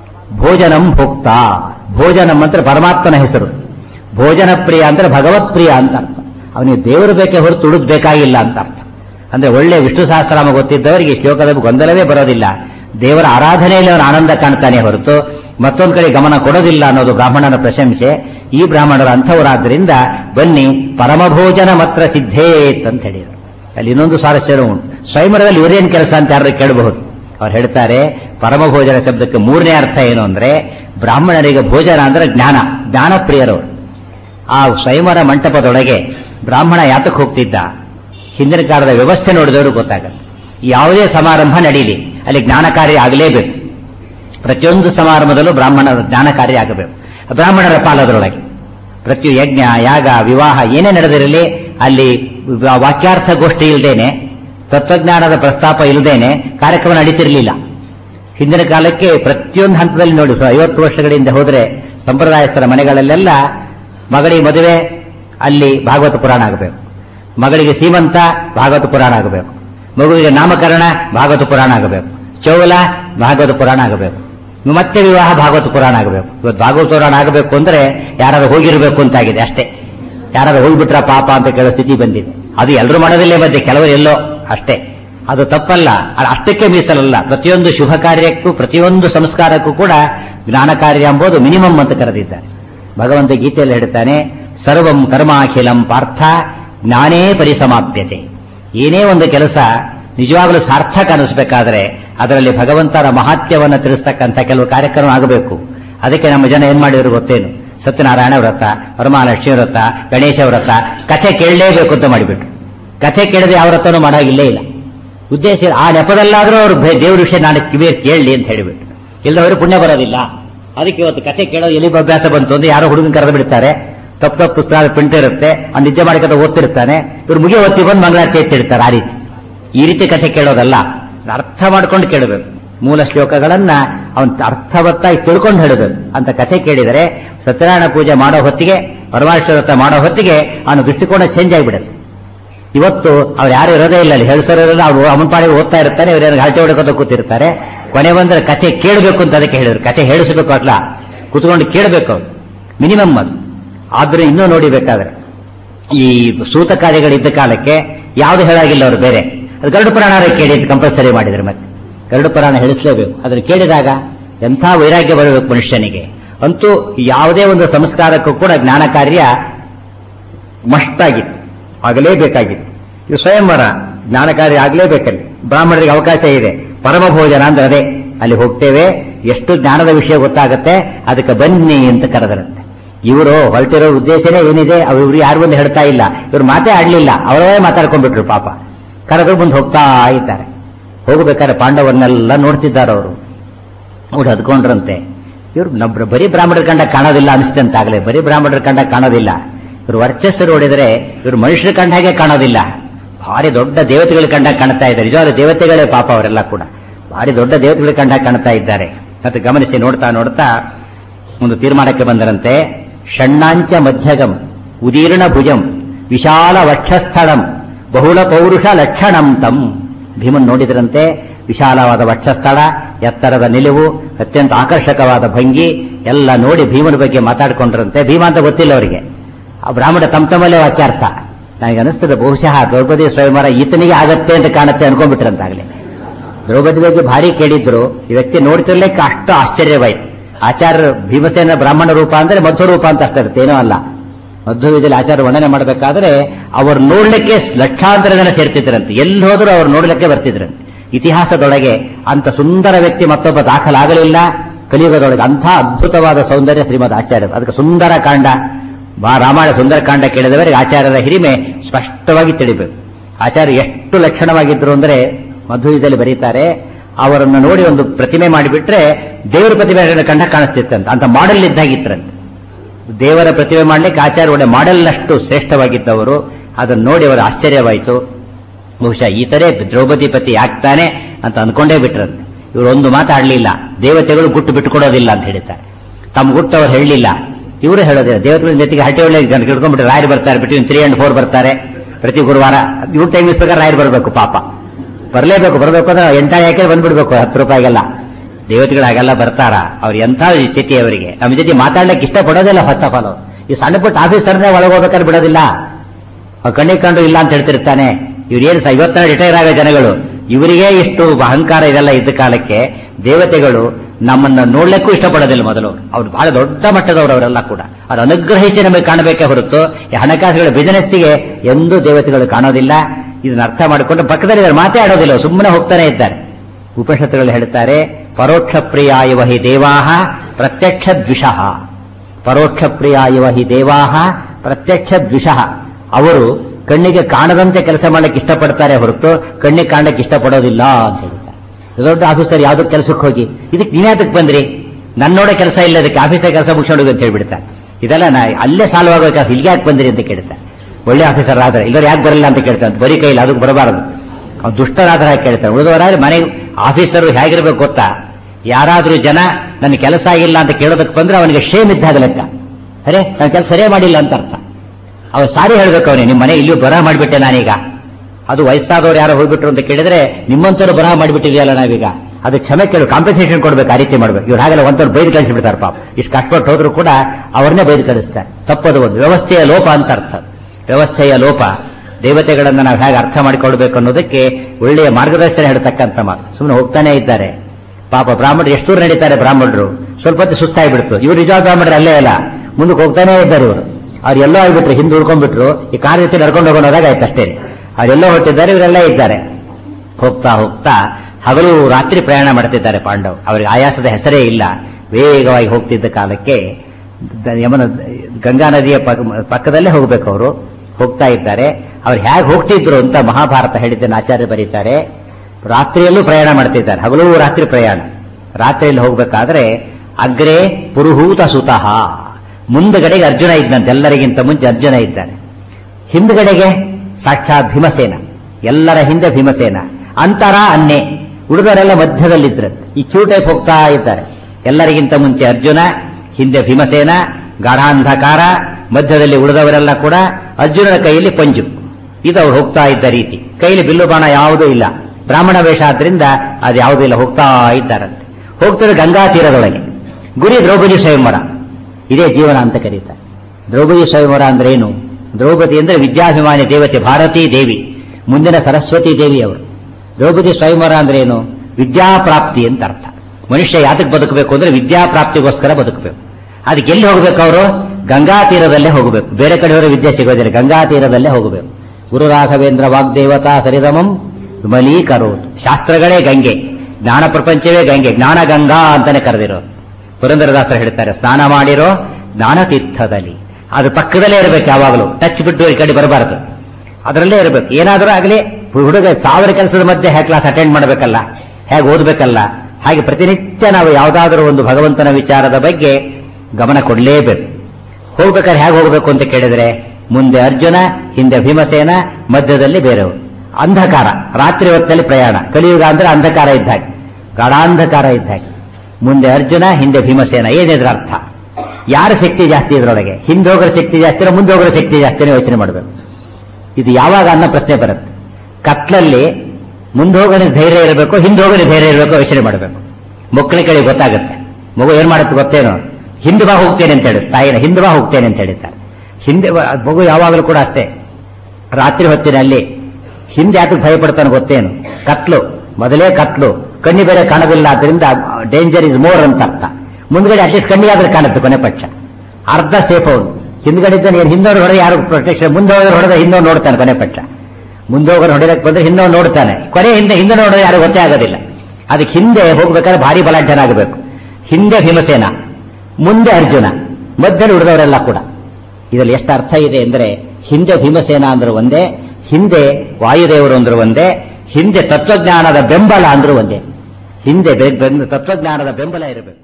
ಭೋಜನಂ ಭೋಕ್ತ ಭೋಜನಂ ಅಂದ್ರೆ ಪರಮಾತ್ಮನ ಹೆಸರು ಭೋಜನ ಪ್ರಿಯ ಅಂದ್ರೆ ಭಗವತ್ ಪ್ರಿಯ ಅಂತ ಅರ್ಥ ಅವನಿಗೆ ದೇವರು ಬೇಕೇ ಹೊರತು ತುಡುಗ್ ಬೇಕಾಗಿಲ್ಲ ಅಂತ ಅರ್ಥ ಅಂದ್ರೆ ಒಳ್ಳೆ ವಿಷ್ಣು ಸಹಸ್ರಾಮ ಗೊತ್ತಿದ್ದವರಿಗೆ ಈ ಶ್ಲೋಕದ ಗೊಂದಲವೇ ಬರೋದಿಲ್ಲ ದೇವರ ಆರಾಧನೆಯಲ್ಲಿ ಅವನು ಆನಂದ ಕಾಣ್ತಾನೆ ಹೊರತು ಮತ್ತೊಂದು ಕಡೆ ಗಮನ ಕೊಡೋದಿಲ್ಲ ಅನ್ನೋದು ಬ್ರಾಹ್ಮಣನ ಪ್ರಶಂಸೆ ಈ ಬ್ರಾಹ್ಮಣರ ಅಂಥವರಾದ್ರಿಂದ ಬನ್ನಿ ಪರಮಭೋಜನ ಮಾತ್ರ ಸಿದ್ಧೇತ್ ಅಂತ ಹೇಳಿದರು ಅಲ್ಲಿ ಇನ್ನೊಂದು ಸ್ವಾರಸ್ಯನೂ ಉಂಟು ಸ್ವಯಂವರದಲ್ಲಿ ಇವರೇನ್ ಕೆಲಸ ಅಂತ ಯಾರು ಕೇಳಬಹುದು ಅವ್ರು ಹೇಳ್ತಾರೆ ಪರಮಭೋಜನ ಶಬ್ದಕ್ಕೆ ಮೂರನೇ ಅರ್ಥ ಏನು ಅಂದ್ರೆ ಬ್ರಾಹ್ಮಣರಿಗೆ ಭೋಜನ ಅಂದ್ರೆ ಜ್ಞಾನ ಜ್ಞಾನ ಪ್ರಿಯರವರು ಆ ಸ್ವಯಂವರ ಮಂಟಪದೊಳಗೆ ಬ್ರಾಹ್ಮಣ ಯಾತಕ್ಕೆ ಹೋಗ್ತಿದ್ದ ಹಿಂದಿನ ಕಾಲದ ವ್ಯವಸ್ಥೆ ನೋಡಿದವರು ಗೊತ್ತಾಗತ್ತೆ ಯಾವುದೇ ಸಮಾರಂಭ ನಡೀಲಿ ಅಲ್ಲಿ ಜ್ಞಾನ ಕಾರ್ಯ ಆಗಲೇಬೇಕು ಪ್ರತಿಯೊಂದು ಸಮಾರಂಭದಲ್ಲೂ ಬ್ರಾಹ್ಮಣರ ಜ್ಞಾನ ಕಾರ್ಯ ಆಗಬೇಕು ಬ್ರಾಹ್ಮಣರ ಪಾಲದರೊಳಗೆ ಪ್ರತಿ ಯಜ್ಞ ಯಾಗ ವಿವಾಹ ಏನೇ ನಡೆದಿರಲಿ ಅಲ್ಲಿ ವಾಕ್ಯಾರ್ಥ ಗೋಷ್ಠಿ ಇಲ್ದೇನೆ ತತ್ವಜ್ಞಾನದ ಪ್ರಸ್ತಾಪ ಇಲ್ಲದೇನೆ ಕಾರ್ಯಕ್ರಮ ನಡೀತಿರ್ಲಿಲ್ಲ ಹಿಂದಿನ ಕಾಲಕ್ಕೆ ಪ್ರತಿಯೊಂದು ಹಂತದಲ್ಲಿ ನೋಡಿ ಸೊ ಐವತ್ತು ವರ್ಷಗಳ ಹಿಂದೆ ಹೋದ್ರೆ ಸಂಪ್ರದಾಯಸ್ಥರ ಮನೆಗಳಲ್ಲೆಲ್ಲ ಮಗಳಿಗೆ ಮದುವೆ ಅಲ್ಲಿ ಭಾಗವತ ಪುರಾಣ ಆಗಬೇಕು ಮಗಳಿಗೆ ಸೀಮಂತ ಭಾಗವತ ಪುರಾಣ ಆಗಬೇಕು ಮಗುವಿಗೆ ನಾಮಕರಣ ಭಾಗವತ ಪುರಾಣ ಆಗಬೇಕು ಚೌಲ ಭಾಗವತ ಪುರಾಣ ಆಗಬೇಕು ಮತ್ತೆ ವಿವಾಹ ಭಾಗವತ ಪುರಾಣ ಆಗಬೇಕು ಇವತ್ತು ಭಾಗವತ ಪುರಾಣ ಆಗಬೇಕು ಅಂದ್ರೆ ಯಾರಾದ್ರೂ ಹೋಗಿರಬೇಕು ಅಂತಾಗಿದೆ ಅಷ್ಟೇ ಯಾರಾದ್ರೂ ಹೋಗ್ಬಿಟ್ರ ಪಾಪ ಅಂತ ಕೇಳೋ ಸ್ಥಿತಿ ಬಂದಿದೆ ಅದು ಎಲ್ಲರೂ ಮಾಡೋದಿಲ್ಲೇ ಮಧ್ಯೆ ಕೆಲವರು ಎಲ್ಲೋ ಅಷ್ಟೇ ಅದು ತಪ್ಪಲ್ಲ ಅದು ಅಷ್ಟಕ್ಕೆ ಮೀಸಲಲ್ಲ ಪ್ರತಿಯೊಂದು ಶುಭ ಕಾರ್ಯಕ್ಕೂ ಪ್ರತಿಯೊಂದು ಸಂಸ್ಕಾರಕ್ಕೂ ಕೂಡ ಜ್ಞಾನ ಕಾರ್ಯ ಎಂಬುದು ಮಿನಿಮಮ್ ಅಂತ ಕರೆದಿದ್ದಾರೆ ಭಗವಂತ ಗೀತೆಯಲ್ಲಿ ಹೇಳ್ತಾನೆ ಸರ್ವಂ ಕರ್ಮಾಖಿಲಂ ಪಾರ್ಥ ಜ್ಞಾನೇ ಪರಿಸಮಾಪ್ಯತೆ ಏನೇ ಒಂದು ಕೆಲಸ ನಿಜವಾಗಲೂ ಸಾರ್ಥಕ ಅನಿಸ್ಬೇಕಾದ್ರೆ ಅದರಲ್ಲಿ ಭಗವಂತನ ಮಹಾತ್ಯವನ್ನು ತಿಳಿಸ್ತಕ್ಕಂಥ ಕೆಲವು ಕಾರ್ಯಕ್ರಮ ಆಗಬೇಕು ಅದಕ್ಕೆ ನಮ್ಮ ಜನ ಏನ್ ಮಾಡಿದ್ರು ಗೊತ್ತೇನು ಸತ್ಯನಾರಾಯಣ ವ್ರತ ವರಮಹಾಲಕ್ಷ್ಮಿ ವ್ರತ ಗಣೇಶ ವ್ರತ ಕಥೆ ಕೇಳಲೇಬೇಕು ಅಂತ ಮಾಡಿಬಿಟ್ರು ಕಥೆ ಕೇಳದೆ ಯಾವ ವ್ರತನೂ ಮಾಡಾಗಿಲ್ಲೇ ಇಲ್ಲ ಉದ್ದೇಶ ಆ ನೆಪದಲ್ಲಾದ್ರೂ ಅವರು ದೇವ್ರ ವಿಷಯ ನಾನು ಕಿವಿ ಕೇಳಲಿ ಅಂತ ಹೇಳಿಬಿಟ್ರು ಇಲ್ಲದವರು ಪುಣ್ಯ ಬರೋದಿಲ್ಲ ಅದಕ್ಕೆ ಇವತ್ತು ಕಥೆ ಕೇಳೋದು ಎಲ್ಲಿ ಅಭ್ಯಾಸ ಬಂತು ಅಂದ್ರೆ ಯಾರೋ ಹುಡುಗನ್ ಕರೆದು ಬಿಡ್ತಾರೆ ತಪ್ಪು ತಪ್ಪು ಪುಸ್ತಕ ಪ್ರಿಂಟ್ ಇರುತ್ತೆ ಅವ್ನು ನಿದ್ದೆ ಮಾಡಿಕತ ಓದ್ತಿರ್ತಾನೆ ಇವ್ರು ಮುಗಿ ಓದ್ತಿ ಬಂದು ಮಂಗಳಾರತಿ ಎತ್ತಿರ್ತಾರೆ ಆ ರೀತಿ ಈ ರೀತಿ ಕಥೆ ಕೇಳೋದಲ್ಲ ಅರ್ಥ ಮಾಡ್ಕೊಂಡು ಕೇಳಬೇಕು ಮೂಲ ಶ್ಲೋಕಗಳನ್ನ ಅವನ್ ಅರ್ಥವತ್ತಾಗಿ ತಿಳ್ಕೊಂಡು ಹೇಳಬೇಕು ಅಂತ ಕಥೆ ಕೇಳಿದರೆ ಸತ್ಯನಾರಾಯಣ ಪೂಜೆ ಮಾಡೋ ಹೊತ್ತಿಗೆ ಪರಮಾಶ್ವರ ವ್ರತ ಮಾಡೋ ಹೊತ್ತಿಗೆ ಅವನ ದೃಷ್ಟಿಕೋನ ಚೇಂಜ್ ಆಗಿಬಿಡುತ್ತೆ ಇವತ್ತು ಅವ್ರು ಯಾರು ಇರೋದೇ ಇಲ್ಲ ಅಲ್ಲಿ ಹೇಳ್ಸೋರಿರೋದು ಅವ್ರು ಅವನ ಪಾಡಿಗೆ ಓದ್ತಾ ಇರ್ತಾನೆ ಇವ್ರೇನು ಗಾಲ್ಟೆ ಹೊಡ್ಕೊತ ಕೂತಿರ್ತಾರೆ ಕೊನೆ ಬಂದ್ರೆ ಕಥೆ ಕೇಳಬೇಕು ಅಂತ ಅದಕ್ಕೆ ಹೇಳಿದ್ರು ಕಥೆ ಹೇಳಿಸಬೇಕು ಅಲ್ಲ ಕೂತ್ಕೊಂಡು ಕೇಳಬೇಕು ಅವ್ರು ಮಿನಿಮಮ್ ಅದು ಆದ್ರೆ ಇನ್ನೂ ನೋಡಿ ಬೇಕಾದ್ರೆ ಈ ಸೂತ ಕಾರ್ಯಗಳಿದ್ದ ಕಾಲಕ್ಕೆ ಯಾವುದು ಹೇಳಾಗಿಲ್ಲ ಅವರು ಬೇರೆ ಅದು ಗರುಡ ಪುರಾಣ ಕೇಳಿ ಅಂತ ಕಂಪಲ್ಸರಿ ಮಾಡಿದ್ರು ಮತ್ತೆ ಗರುಡ ಪುರಾಣ ಹೇಳಿಸಲೇಬೇಕು ಅದನ್ನು ಕೇಳಿದಾಗ ಎಂಥ ವೈರಾಗ್ಯ ಬರಬೇಕು ಮನುಷ್ಯನಿಗೆ ಅಂತೂ ಯಾವುದೇ ಒಂದು ಸಂಸ್ಕಾರಕ್ಕೂ ಕೂಡ ಜ್ಞಾನ ಕಾರ್ಯ ಮಸ್ತಾಗಿತ್ತು ಆಗಲೇಬೇಕಾಗಿತ್ತು ಇದು ಸ್ವಯಂವರ ಜ್ಞಾನ ಕಾರ್ಯ ಆಗಲೇಬೇಕಲ್ಲಿ ಬ್ರಾಹ್ಮಣರಿಗೆ ಅವಕಾಶ ಇದೆ ಪರಮ ಭೋಜನ ಅಂದ್ರೆ ಅದೇ ಅಲ್ಲಿ ಹೋಗ್ತೇವೆ ಎಷ್ಟು ಜ್ಞಾನದ ವಿಷಯ ಗೊತ್ತಾಗುತ್ತೆ ಅದಕ್ಕೆ ಬನ್ನಿ ಅಂತ ಕರೆದರಂತೆ ಇವರು ಹೊರಟಿರೋ ಉದ್ದೇಶನೇ ಏನಿದೆ ಅವರು ಯಾರು ಒಂದು ಹೇಳ್ತಾ ಇಲ್ಲ ಇವರು ಮಾತೇ ಆಡ್ಲಿಲ್ಲ ಅವರೇ ಮಾತಾಡ್ಕೊಂಡ್ಬಿಟ್ರು ಪಾಪ ಕರೆದು ಮುಂದೆ ಹೋಗ್ತಾ ಇದ್ದಾರೆ ಹೋಗಬೇಕಾದ್ರೆ ಪಾಂಡವನ್ನೆಲ್ಲ ನೋಡ್ತಿದ್ದಾರೆ ಅವರು ನೋಡಿ ಹದ್ಕೊಂಡ್ರಂತೆ ಇವ್ರು ನಮ್ಮ ಬರೀ ಬ್ರಾಹ್ಮಣರ ಕಂಡ ಕಾಣೋದಿಲ್ಲ ಅನಿಸ್ತಂತಾಗಲೇ ಬರೀ ಬ್ರಾಹ್ಮಣರ ಕಂಡ ಕಾಣೋದಿಲ್ಲ ಇವ್ರು ವರ್ಚಸ್ಸು ನೋಡಿದರೆ ಇವ್ರು ಮನುಷ್ಯರ ಕಂಡ ಹಾಗೆ ಕಾಣೋದಿಲ್ಲ ಭಾರಿ ದೊಡ್ಡ ದೇವತೆಗಳ ಕಂಡ ಕಾಣ್ತಾ ಇದ್ದಾರೆ ನಿಜವಾದ ದೇವತೆಗಳೇ ಪಾಪ ಅವರೆಲ್ಲ ಕೂಡ ಭಾರಿ ದೊಡ್ಡ ದೇವತೆಗಳ ಕಂಡ ಕಾಣ್ತಾ ಇದ್ದಾರೆ ಮತ್ತೆ ಗಮನಿಸಿ ನೋಡ್ತಾ ನೋಡ್ತಾ ಒಂದು ತೀರ್ಮಾನಕ್ಕೆ ಬಂದರಂತೆ ಷಣ್ಣಾಂಚ ಮಧ್ಯಗಂ ಉದೀರ್ಣ ಭುಜಂ ವಿಶಾಲ ವಕ್ಷಸ್ಥಳಂ ಬಹುಳ ಪೌರುಷ ಲಕ್ಷಣಂ ತಂ ಭೀಮನ್ ನೋಡಿದ್ರಂತೆ ವಿಶಾಲವಾದ ವಕ್ಷಸ್ಥಳ ಎತ್ತರದ ನಿಲುವು ಅತ್ಯಂತ ಆಕರ್ಷಕವಾದ ಭಂಗಿ ಎಲ್ಲ ನೋಡಿ ಭೀಮನ ಬಗ್ಗೆ ಮಾತಾಡ್ಕೊಂಡ್ರಂತೆ ಭೀಮ ಅಂತ ಗೊತ್ತಿಲ್ಲ ಅವರಿಗೆ ಆ ಬ್ರಾಹ್ಮಣ ತಮ್ಮ ತಮ್ಮಲ್ಲೇ ವಾಚ್ಯಾರ್ಥ ನನಗೆ ಅನಿಸ್ತದೆ ಬಹುಶಃ ದ್ರೌಪದಿ ಸ್ವಯಂವರ ಈತನಿಗೆ ಆಗತ್ತೆ ಅಂತ ಕಾಣುತ್ತೆ ಅನ್ಕೊಂಡ್ಬಿಟ್ರಂತಾಗ್ಲಿ ದ್ರೌಪದಿ ಬಗ್ಗೆ ಭಾರಿ ಕೇಳಿದ್ರು ಈ ವ್ಯಕ್ತಿ ನೋಡ್ತಿರ್ಲಿಕ್ಕೆ ಅಷ್ಟು ಆಶ್ಚರ್ಯವಾಯ್ತು ಆಚಾರ್ಯ ಭೀಮಸೇನ ಬ್ರಾಹ್ಮಣ ರೂಪ ಅಂದ್ರೆ ಮಧ್ವ ರೂಪ ಅಂತ ಅಷ್ಟೇ ಇರುತ್ತೆ ಏನೂ ಅಲ್ಲ ಮಧ್ವವಿದಲ್ಲಿ ಆಚಾರ್ಯ ವರ್ಣನೆ ಮಾಡಬೇಕಾದ್ರೆ ಅವ್ರು ನೋಡ್ಲಿಕ್ಕೆ ಲಕ್ಷಾಂತರ ಜನ ಸೇರ್ತಿದ್ರಂತೆ ಎಲ್ಲಿ ಹೋದ್ರು ಅವ್ರು ನೋಡ್ಲಿಕ್ಕೆ ಬರ್ತಿದ್ರಂತೆ ಇತಿಹಾಸದೊಳಗೆ ಅಂತ ಸುಂದರ ವ್ಯಕ್ತಿ ಮತ್ತೊಬ್ಬ ದಾಖಲಾಗಲಿಲ್ಲ ಕಲಿಯುಗದೊಳಗೆ ಅಂಥ ಅದ್ಭುತವಾದ ಸೌಂದರ್ಯ ಶ್ರೀಮದ್ ಆಚಾರ್ಯ ಅದಕ್ಕೆ ಸುಂದರ ಕಾಂಡ ಬಾ ರಾಮಾಯಣ ಸುಂದರ ಕಾಂಡ ಕೇಳಿದವರಿಗೆ ಆಚಾರ್ಯರ ಹಿರಿಮೆ ಸ್ಪಷ್ಟವಾಗಿ ತಿಳಿಬೇಕು ಆಚಾರ್ಯ ಎಷ್ಟು ಲಕ್ಷಣವಾಗಿದ್ರು ಅಂದ್ರೆ ಮಧ್ವದಲ್ಲಿ ಬರೀತಾರೆ ಅವರನ್ನು ನೋಡಿ ಒಂದು ಪ್ರತಿಮೆ ಮಾಡಿಬಿಟ್ರೆ ದೇವರ ಪ್ರತಿಮೆ ಕಂಡ ಕಾಣಿಸ್ತಿತ್ತಂತ ಅಂತ ಮಾಡೆಲ್ ಇದ್ದಾಗಿತ್ತರಂತೆ ದೇವರ ಪ್ರತಿಮೆ ಮಾಡ್ಲಿಕ್ಕೆ ಆಚಾರ್ಯ ಒಳ್ಳೆ ಮಾಡೆಲ್ನಷ್ಟು ಶ್ರೇಷ್ಠವಾಗಿದ್ದವರು ಅದನ್ನು ನೋಡಿ ಅವರ ಆಶ್ಚರ್ಯವಾಯಿತು ಬಹುಶಃ ಈ ತರ ದ್ರೌಪದಿ ಪತಿ ಆಗ್ತಾನೆ ಅಂತ ಅನ್ಕೊಂಡೇ ಬಿಟ್ರಂತೆ ಇವರು ಒಂದು ಮಾತಾಡ್ಲಿಲ್ಲ ದೇವತೆಗಳು ಗುಟ್ಟು ಬಿಟ್ಟುಕೊಡೋದಿಲ್ಲ ಅಂತ ಹೇಳ್ತಾರೆ ತಮ್ಮ ಗುಟ್ಟು ಅವ್ರು ಹೇಳಲಿಲ್ಲ ಇವರು ಹೇಳೋದಿಲ್ಲ ದೇವತೆಗಳ ಜೊತೆಗೆ ಹಟ್ಟಿ ಒಳ್ಳೆ ಹಿಡ್ಕೊಂಡ್ಬಿಟ್ಟು ರಾಯರು ಬರ್ತಾರೆ ಬಿಟ್ವೀನ್ ತ್ರೀ ಅಂಡ್ ಫೋರ್ ಬರ್ತಾರೆ ಪ್ರತಿ ಗುರುವಾರ ಇವ್ರ ಟೈಮ್ ಇಸ್ಬೇಕಾದ್ರೆ ರಾಯರು ಬರಬೇಕು ಪಾಪ ಬರಲೇಬೇಕು ಬರಬೇಕು ಅಂದ್ರೆ ಎಂಟಾಣಿ ಹಾಕಿ ಬಂದ್ಬಿಡ್ಬೇಕು ಹತ್ತು ರೂಪಾಯಿಗೆಲ್ಲ ದೇವತೆಗಳು ಹಾಗೆಲ್ಲ ಬರ್ತಾರ ಅವ್ರು ಎಂಥ ಸ್ಥಿತಿ ಅವರಿಗೆ ನಮ್ಮ ಜೊತೆ ಮಾತಾಡ್ಲಿಕ್ಕೆ ಇಷ್ಟಪಡೋದಿಲ್ಲ ಫಸ್ಟ್ ಆಫ್ ಆಲ್ ಈ ಸಣ್ಣ ಪುಟ್ಟ ಆಫೀಸರ್ನೇ ಒಳಗೋಗ್ಬೇಕಾದ್ರೆ ಬಿಡೋದಿಲ್ಲ ಅವ್ರು ಕಣ್ಣಿಗೆ ಕಂಡು ಇಲ್ಲ ಅಂತ ಹೇಳ್ತಿರ್ತಾನೆ ಇವ್ರೇನು ಐವತ್ತರ ರಿಟೈರ್ ಆಗೋ ಜನಗಳು ಇವರಿಗೆ ಇಷ್ಟು ಅಹಂಕಾರ ಇದೆಲ್ಲ ಇದ್ದ ಕಾಲಕ್ಕೆ ದೇವತೆಗಳು ನಮ್ಮನ್ನ ನೋಡ್ಲಿಕ್ಕೂ ಇಷ್ಟಪಡೋದಿಲ್ಲ ಮೊದಲು ಅವ್ರು ಬಹಳ ದೊಡ್ಡ ಮಟ್ಟದವರು ಅವರೆಲ್ಲ ಕೂಡ ಅವ್ರು ಅನುಗ್ರಹಿಸಿ ನಮಗೆ ಕಾಣಬೇಕೇ ಹೊರತು ಈ ಹಣಕಾಸುಗಳ ಬಿಸಿನೆಸ್ಸಿಗೆ ಎಂದೂ ದೇವತೆಗಳು ಕಾಣೋದಿಲ್ಲ ಇದನ್ನ ಅರ್ಥ ಮಾಡಿಕೊಂಡು ಪಕ್ಕದಲ್ಲಿ ಇದ್ದಾರೆ ಮಾತೇ ಆಡೋದಿಲ್ಲ ಸುಮ್ಮನೆ ಹೋಗ್ತಾನೆ ಇದ್ದಾರೆ ಉಪನಿಷತ್ತುಗಳು ಹೇಳ್ತಾರೆ ಪರೋಕ್ಷ ಪ್ರಿಯ ಇವ ಹಿ ದೇವಾಹ ಪ್ರತ್ಯಕ್ಷ ದ್ವಿಷಃ ಪರೋಕ್ಷ ಪ್ರಿಯ ಇವ ಹಿ ದೇವಾಹ ಪ್ರತ್ಯಕ್ಷ ದ್ವಿಷಃ ಅವರು ಕಣ್ಣಿಗೆ ಕಾಣದಂತೆ ಕೆಲಸ ಮಾಡ್ಲಿಕ್ಕೆ ಇಷ್ಟಪಡ್ತಾರೆ ಹೊರತು ಕಣ್ಣಿಗೆ ಕಾಣಲಿಕ್ಕೆ ಇಷ್ಟಪಡೋದಿಲ್ಲ ಅಂತ ಹೇಳ್ತಾರೆ ದೊಡ್ಡ ಆಫೀಸರ್ ಯಾವ್ದೋ ಕೆಲಸಕ್ಕೆ ಹೋಗಿ ಇದಕ್ಕೆ ನೀವ್ಯಾತಕ್ಕೆ ಬಂದ್ರಿ ನನ್ನೋಡೆ ಕೆಲಸ ಇಲ್ಲ ಇದಕ್ಕೆ ಆಫೀಸರ್ ಕೆಲಸ ಮುಗಿಸ್ಕೊಂಡು ಅಂತ ಹೇಳ್ಬಿಡ್ತಾರೆ ಇದೆಲ್ಲ ನಾ ಅಲ್ಲೇ ಸಾಲ್ವ್ ಆಗೋ ಕೆಲಸ ಇಲ್ಲಿಗೆ ಯಾಕೆ ಬಂದ್ರಿ ಅಂತ ಕೇಳ್ತಾರೆ ಒಳ್ಳೆ ಆಫೀಸರ್ ಆದ್ರೆ ಇಲ್ಲವ್ರು ಯಾಕೆ ಬರಲ್ಲ ಅಂತ ಕೇಳ್ತಾರೆ ಬರೀ ಕೈಲಿ ಅದಕ್ಕೆ ಬರಬಾರದು ಅವ್ನು ದುಷ್ಟರಾದ್ರೆ ಹಾಗೆ ಕೇಳ್ತಾರೆ ಉಳಿದವರಾದ್ರೆ ಮನೆ ಆಫೀಸರ್ ಹೇಗಿರ್ಬೇಕು ಗೊತ್ತಾ ಯಾರಾದ್ರೂ ಜನ ನನ್ನ ಕೆಲಸ ಆಗಿಲ್ಲ ಅಂತ ಕೇಳೋದಕ್ಕೆ ಬಂದ್ರೆ ಅವನಿಗೆ ಶೇಮ್ ಇದ್ದಾಗ ಲೆಕ್ಕ ಅರೆ ನನ್ನ ಕೆಲಸ ಸರಿಯೇ ಮಾಡಿಲ್ಲ ಅಂತ ಅರ್ಥ ಅವ್ರು ಸಾರಿ ಹೇಳ್ಬೇಕು ಅವನಿಗೆ ನಿಮ್ಮ ಮನೆ ಇಲ್ಲಿಯೂ ಬರಹ ಮಾಡಿಬಿಟ್ಟೆ ನಾನೀಗ ಅದು ವಯಸ್ಸಾದವ್ರು ಯಾರೋ ಹೋಗ್ಬಿಟ್ರು ಅಂತ ಕೇಳಿದ್ರೆ ನಿಮ್ಮಂತವ್ರು ಬರಹ ಮಾಡಿಬಿಟ್ಟಿದೆಯಲ್ಲ ನಾವೀಗ ಅದು ಕ್ಷಮೆ ಕೇಳು ಕಾಂಪನ್ಸೇಷನ್ ಕೊಡ್ಬೇಕು ಆ ರೀತಿ ಮಾಡ್ಬೇಕು ಇವ್ರು ಹಾಗೆಲ್ಲ ಒಂಥವ್ರು ಬೈದು ಕಳಿಸಿಬಿಡ್ತಾರೆ ಪಾಪ ಇಷ್ಟು ಕಷ್ಟಪಟ್ಟು ಹೋದ್ರು ಕೂಡ ಅವ್ರನ್ನೇ ಬೈದು ಕಳಿಸ್ತಾರೆ ತಪ್ಪದು ಒಂದು ವ್ಯವಸ್ಥೆಯ ಲೋಪ ಅಂತ ಅರ್ಥ ವ್ಯವಸ್ಥೆಯ ಲೋಪ ದೇವತೆಗಳನ್ನ ನಾವು ಹೇಗೆ ಅರ್ಥ ಮಾಡಿಕೊಳ್ಬೇಕು ಅನ್ನೋದಕ್ಕೆ ಒಳ್ಳೆಯ ಮಾರ್ಗದರ್ಶನ ಹೇಳ್ತಕ್ಕಂಥ ಮಾತು ಸುಮ್ಮನೆ ಹೋಗ್ತಾನೆ ಇದ್ದಾರೆ ಪಾಪ ಬ್ರಾಹ್ಮಣರು ಎಷ್ಟು ದೂರ ನಡೀತಾರೆ ಬ್ರಾಹ್ಮಣರು ಸ್ವಲ್ಪ ಹೊತ್ತು ಸುಸ್ತಾಗ್ಬಿಡ್ತು ಇವ್ರು ನಿಜವಾದ ಬ್ರಾಹ್ಮಣರು ಅಲ್ಲೇ ಇಲ್ಲ ಮುಂದಕ್ಕೆ ಹೋಗ್ತಾನೆ ಇದ್ದಾರೆ ಇವರು ಅವ್ರು ಎಲ್ಲೋ ಆಗ್ಬಿಟ್ರು ಹಿಂದೆ ಉಳ್ಕೊಂಡ್ಬಿಟ್ರು ಈ ಕಾರ್ ಜೊತೆ ನಡ್ಕೊಂಡು ಹೋಗೋದಾಗ ಆಯ್ತು ಅಷ್ಟೇ ಅವರೆಲ್ಲೋ ಹೊಟ್ಟಿದ್ದಾರೆ ಇವರೆಲ್ಲ ಇದ್ದಾರೆ ಹೋಗ್ತಾ ಹೋಗ್ತಾ ಹಗಲು ರಾತ್ರಿ ಪ್ರಯಾಣ ಮಾಡ್ತಿದ್ದಾರೆ ಪಾಂಡವ್ ಅವರಿಗೆ ಆಯಾಸದ ಹೆಸರೇ ಇಲ್ಲ ವೇಗವಾಗಿ ಹೋಗ್ತಿದ್ದ ಕಾಲಕ್ಕೆ ದ- ಯಮನ ಗಂಗಾ ನದಿಯ ಪಕ್ಕ- ಪಕ್ಕದಲ್ಲೇ ಹೋಗ್ಬೇಕು ಅವರು ಹೋಗ್ತಾ ಇದ್ದಾರೆ ಅವ್ರು ಹೇಗೆ ಹೋಗ್ತಿದ್ರು ಅಂತ ಮಹಾಭಾರತ ಹೇಳಿದ್ದನ್ನು ಆಚಾರ್ಯ ಬರೀತಾರೆ ರಾತ್ರಿಯಲ್ಲೂ ಪ್ರಯಾಣ ಮಾಡ್ತಿದ್ದಾರೆ ಹಗಲು ರಾತ್ರಿ ಪ್ರಯಾಣ ರಾತ್ರಿಯಲ್ಲಿ ಹೋಗ್ಬೇಕಾದ್ರೆ ಅಗ್ರೆ ಪುರುಹೂತ ಸುತಃ ಮುಂದಗಡೆಗೆ ಅರ್ಜುನ ಇದ್ದಂತೆ ಎಲ್ಲರಿಗಿಂತ ಮುಂಚೆ ಅರ್ಜುನ ಇದ್ದಾನೆ ಹಿಂದ್ಗಡೆಗೆ ಸಾಕ್ಷಾತ್ ಭೀಮಸೇನ ಎಲ್ಲರ ಹಿಂದೆ ಭೀಮಸೇನ ಅಂತರ ಅನ್ನೆ ಉಳಿದವರೆಲ್ಲ ಮಧ್ಯದಲ್ಲಿದ್ರು ಈ ಕ್ಯೂ ಟೈಪ್ ಹೋಗ್ತಾ ಇದ್ದಾರೆ ಎಲ್ಲರಿಗಿಂತ ಮುಂಚೆ ಅರ್ಜುನ ಹಿಂದೆ ಭೀಮಸೇನ ಗಾಢಾಂಧಕಾರ ಮಧ್ಯದಲ್ಲಿ ಉಳಿದವರೆಲ್ಲ ಕೂಡ ಅರ್ಜುನನ ಕೈಯಲ್ಲಿ ಪಂಜು ಇದು ಅವ್ರು ಹೋಗ್ತಾ ಇದ್ದ ರೀತಿ ಕೈಯಲ್ಲಿ ಬಿಲ್ಲು ಬಾಣ ಯಾವುದೂ ಇಲ್ಲ ಬ್ರಾಹ್ಮಣ ವೇಷ ಆದ್ರಿಂದ ಅದು ಯಾವುದೂ ಇಲ್ಲ ಹೋಗ್ತಾ ಇದ್ದಾರಂತೆ ಹೋಗ್ತಾರೆ ಗಂಗಾ ತೀರದೊಳಗೆ ಗುರಿ ದ್ರೌಪದಿ ಸ್ವಯಂವರ ಇದೇ ಜೀವನ ಅಂತ ಕರೀತಾರೆ ದ್ರೌಪದಿ ಸ್ವಯಂವರ ಅಂದ್ರೆ ಏನು ದ್ರೌಪದಿ ಅಂದ್ರೆ ವಿದ್ಯಾಭಿಮಾನಿ ದೇವತೆ ಭಾರತೀ ದೇವಿ ಮುಂದಿನ ಸರಸ್ವತಿ ದೇವಿ ಅವರು ದ್ರೌಪದಿ ಸ್ವಯಂವರ ಅಂದ್ರೆ ಏನು ವಿದ್ಯಾಪ್ರಾಪ್ತಿ ಅಂತ ಅರ್ಥ ಮನುಷ್ಯ ಯಾತಕ್ಕೆ ಬದುಕಬೇಕು ಅಂದ್ರೆ ವಿದ್ಯಾಪ್ರಾಪ್ತಿಗೋಸ್ಕರ ಬದುಕಬೇಕು ಅದಕ್ಕೆ ಎಲ್ಲಿ ಹೋಗ್ಬೇಕು ಅವರು ಗಂಗಾ ತೀರದಲ್ಲೇ ಹೋಗಬೇಕು ಬೇರೆ ಕಡೆ ಹೋದ್ರೆ ವಿದ್ಯೆ ಸಿಗೋದಿಲ್ಲ ಗಂಗಾ ತೀರದಲ್ಲೇ ಹೋಗಬೇಕು ಗುರು ರಾಘವೇಂದ್ರ ವಾಗ್ದೇವತಾ ಸರಿದಮಂ ವಿಮಲೀಕರೋದು ಶಾಸ್ತ್ರಗಳೇ ಗಂಗೆ ಜ್ಞಾನ ಪ್ರಪಂಚವೇ ಗಂಗೆ ಜ್ಞಾನ ಗಂಗಾ ಅಂತಾನೆ ಕರೆದಿರೋದು ಪುರಂದರದಾಸರು ಹೇಳ್ತಾರೆ ಸ್ನಾನ ಮಾಡಿರೋ ಜ್ಞಾನ ತೀರ್ಥದಲ್ಲಿ ಅದು ಪಕ್ಕದಲ್ಲೇ ಇರಬೇಕು ಯಾವಾಗಲೂ ಟಚ್ ಬಿಟ್ಟು ಈ ಕಡೆ ಬರಬಾರದು ಅದರಲ್ಲೇ ಇರಬೇಕು ಏನಾದರೂ ಆಗಲಿ ಹುಡುಗ ಸಾವಿರ ಕೆಲಸದ ಮಧ್ಯೆ ಹೇಗೆ ಕ್ಲಾಸ್ ಅಟೆಂಡ್ ಮಾಡಬೇಕಲ್ಲ ಹೇಗೆ ಓದಬೇಕಲ್ಲ ಹಾಗೆ ಪ್ರತಿನಿತ್ಯ ನಾವು ಯಾವುದಾದ್ರೂ ಒಂದು ಭಗವಂತನ ವಿಚಾರದ ಬಗ್ಗೆ ಗಮನ ಕೊಡಲೇಬೇಕು ಹೋಗ್ಬೇಕಾದ್ರೆ ಹೇಗೆ ಹೋಗಬೇಕು ಅಂತ ಕೇಳಿದ್ರೆ ಮುಂದೆ ಅರ್ಜುನ ಹಿಂದೆ ಭೀಮಸೇನ ಮಧ್ಯದಲ್ಲಿ ಬೇರೆಯವರು ಅಂಧಕಾರ ರಾತ್ರಿ ಹೊತ್ತಲ್ಲಿ ಪ್ರಯಾಣ ಕಲಿಯುಗ ಅಂದ್ರೆ ಅಂಧಕಾರ ಇದ್ದಾಗ ಗಾಢಾಂಧಕಾರ ಇದ್ದಾಗ ಮುಂದೆ ಅರ್ಜುನ ಹಿಂದೆ ಭೀಮಸೇನ ಏನಿದ್ರ ಅರ್ಥ ಯಾರ ಶಕ್ತಿ ಜಾಸ್ತಿ ಇದ್ರೊಳಗೆ ಹಿಂದೆ ಹೋಗೋರ ಶಕ್ತಿ ಜಾಸ್ತಿ ಮುಂದೆ ಹೋಗೋರ ಶಕ್ತಿ ಜಾಸ್ತಿನೇ ಯೋಚನೆ ಮಾಡಬೇಕು ಇದು ಯಾವಾಗ ಅನ್ನೋ ಪ್ರಶ್ನೆ ಬರುತ್ತೆ ಕತ್ಲಲ್ಲಿ ಮುಂದೆ ಹೋಗೋಣ ಧೈರ್ಯ ಇರಬೇಕು ಹಿಂದೆ ಹೋಗೋಣ ಧೈರ್ಯ ಇರಬೇಕು ಯೋಚನೆ ಮಾಡಬೇಕು ಮಕ್ಕಳ ಕಡೆ ಗೊತ್ತಾಗುತ್ತೆ ಮಗು ಏನ್ ಮಾಡುತ್ತೆ ಗೊತ್ತೇನೋ ಹಿಂದೆ ಬಾ ಹೋಗ್ತೇನೆ ಅಂತ ಹೇಳುತ್ತೆ ತಾಯಿನ ಹಿಂದೆ ಬಾ ಹೋಗ್ತೇನೆ ಅಂತ ಹೇಳಿದ್ದಾರೆ ಹಿಂದೆ ಬಾ- ಮಗು ಯಾವಾಗಲೂ ಕೂಡ ಅಷ್ಟೇ ರಾತ್ರಿ ಹೊತ್ತಿನಲ್ಲಿ ಹಿಂದೆ ಯಾತಕ್ಕೆ ಭಯಪಡ್ತಾನೆ ಗೊತ್ತೇನು ಕತ್ಲು ಮೊದಲೇ ಕತ್ಲು ಕಣ್ಣಿ ಬೇರೆ ಕಾಣೋದಿಲ್ಲ ಆದ್ರಿಂದ ಡೇಂಜರ್ ಇಸ್ ಮೋರ್ ಅಂತ ಅರ್ಥ ಮುಂದ್ಗಡೆ ಅಟ್ಲೀಸ್ಟ್ ಕಣ್ಣಿಗಾದ್ರೆ ಕಾಣುತ್ತೆ ಕೊನೆ ಪಕ್ಷ ಅರ್ಧ ಸೇಫ್ ಅವನು ಹಿಂದ್ಗಡೆ ಇದ್ದಾನೆ ಏನು ಹಿಂದೋರು ಹೊಡೆದ ಯಾರು ಪ್ರೊಟೆಕ್ಷನ್ ಮುಂದೆ ಹೋದ್ರೆ ಹೊಡೆದ ಹಿಂದೋ ನೋಡ್ತಾನೆ ಕೊನೆ ಪಕ್ಷ ಮುಂದೆ ಹೋಗೋರು ಹೊಡೆದಕ್ಕೆ ಬಂದ್ರೆ ಹಿಂದೋ ನೋಡ್ತಾನೆ ಕೊನೆ ಹಿಂದೆ ಹಿಂದೆ ನೋಡೋದು ಯಾರು ಗೊತ್ತೇ ಆಗೋದಿಲ್ಲ ಅದಕ್ಕೆ ಹಿಂದೆ ಹೋಗ್ಬೇಕಾದ್ರೆ ಭಾರಿ ಬಲಾಢ್ಯನಾಗಬೇಕು ಹಿಂದೆ ಭೀಮಸೇನ ಮುಂದೆ ಅರ್ಜುನ ಮಧ್ಯದಲ್ಲಿ ಉಳಿದವರೆಲ್ಲ ಕೂಡ ಇದರಲ್ಲಿ ಎಷ್ಟು ಅರ್ಥ ಇದೆ ಅಂದ್ರೆ ಹಿಂದೆ ಭೀಮಸೇನ ಅಂದ್ರೆ ಒಂದೇ ಹಿಂದೆ ವಾಯುದೇವರು ಅಂದ್ರೆ ಒಂದೇ ಹಿಂದೆ ತತ್ವಜ್ಞಾನದ ಬೆಂಬಲ ಅಂದ್ರೂ ಒಂದೇ ಹಿಂದೆ ಬೆ- ಬೆಂಬ- ತತ್ವಜ್ಞಾನದ ಬೆಂಬಲ ಇರಬೇಕು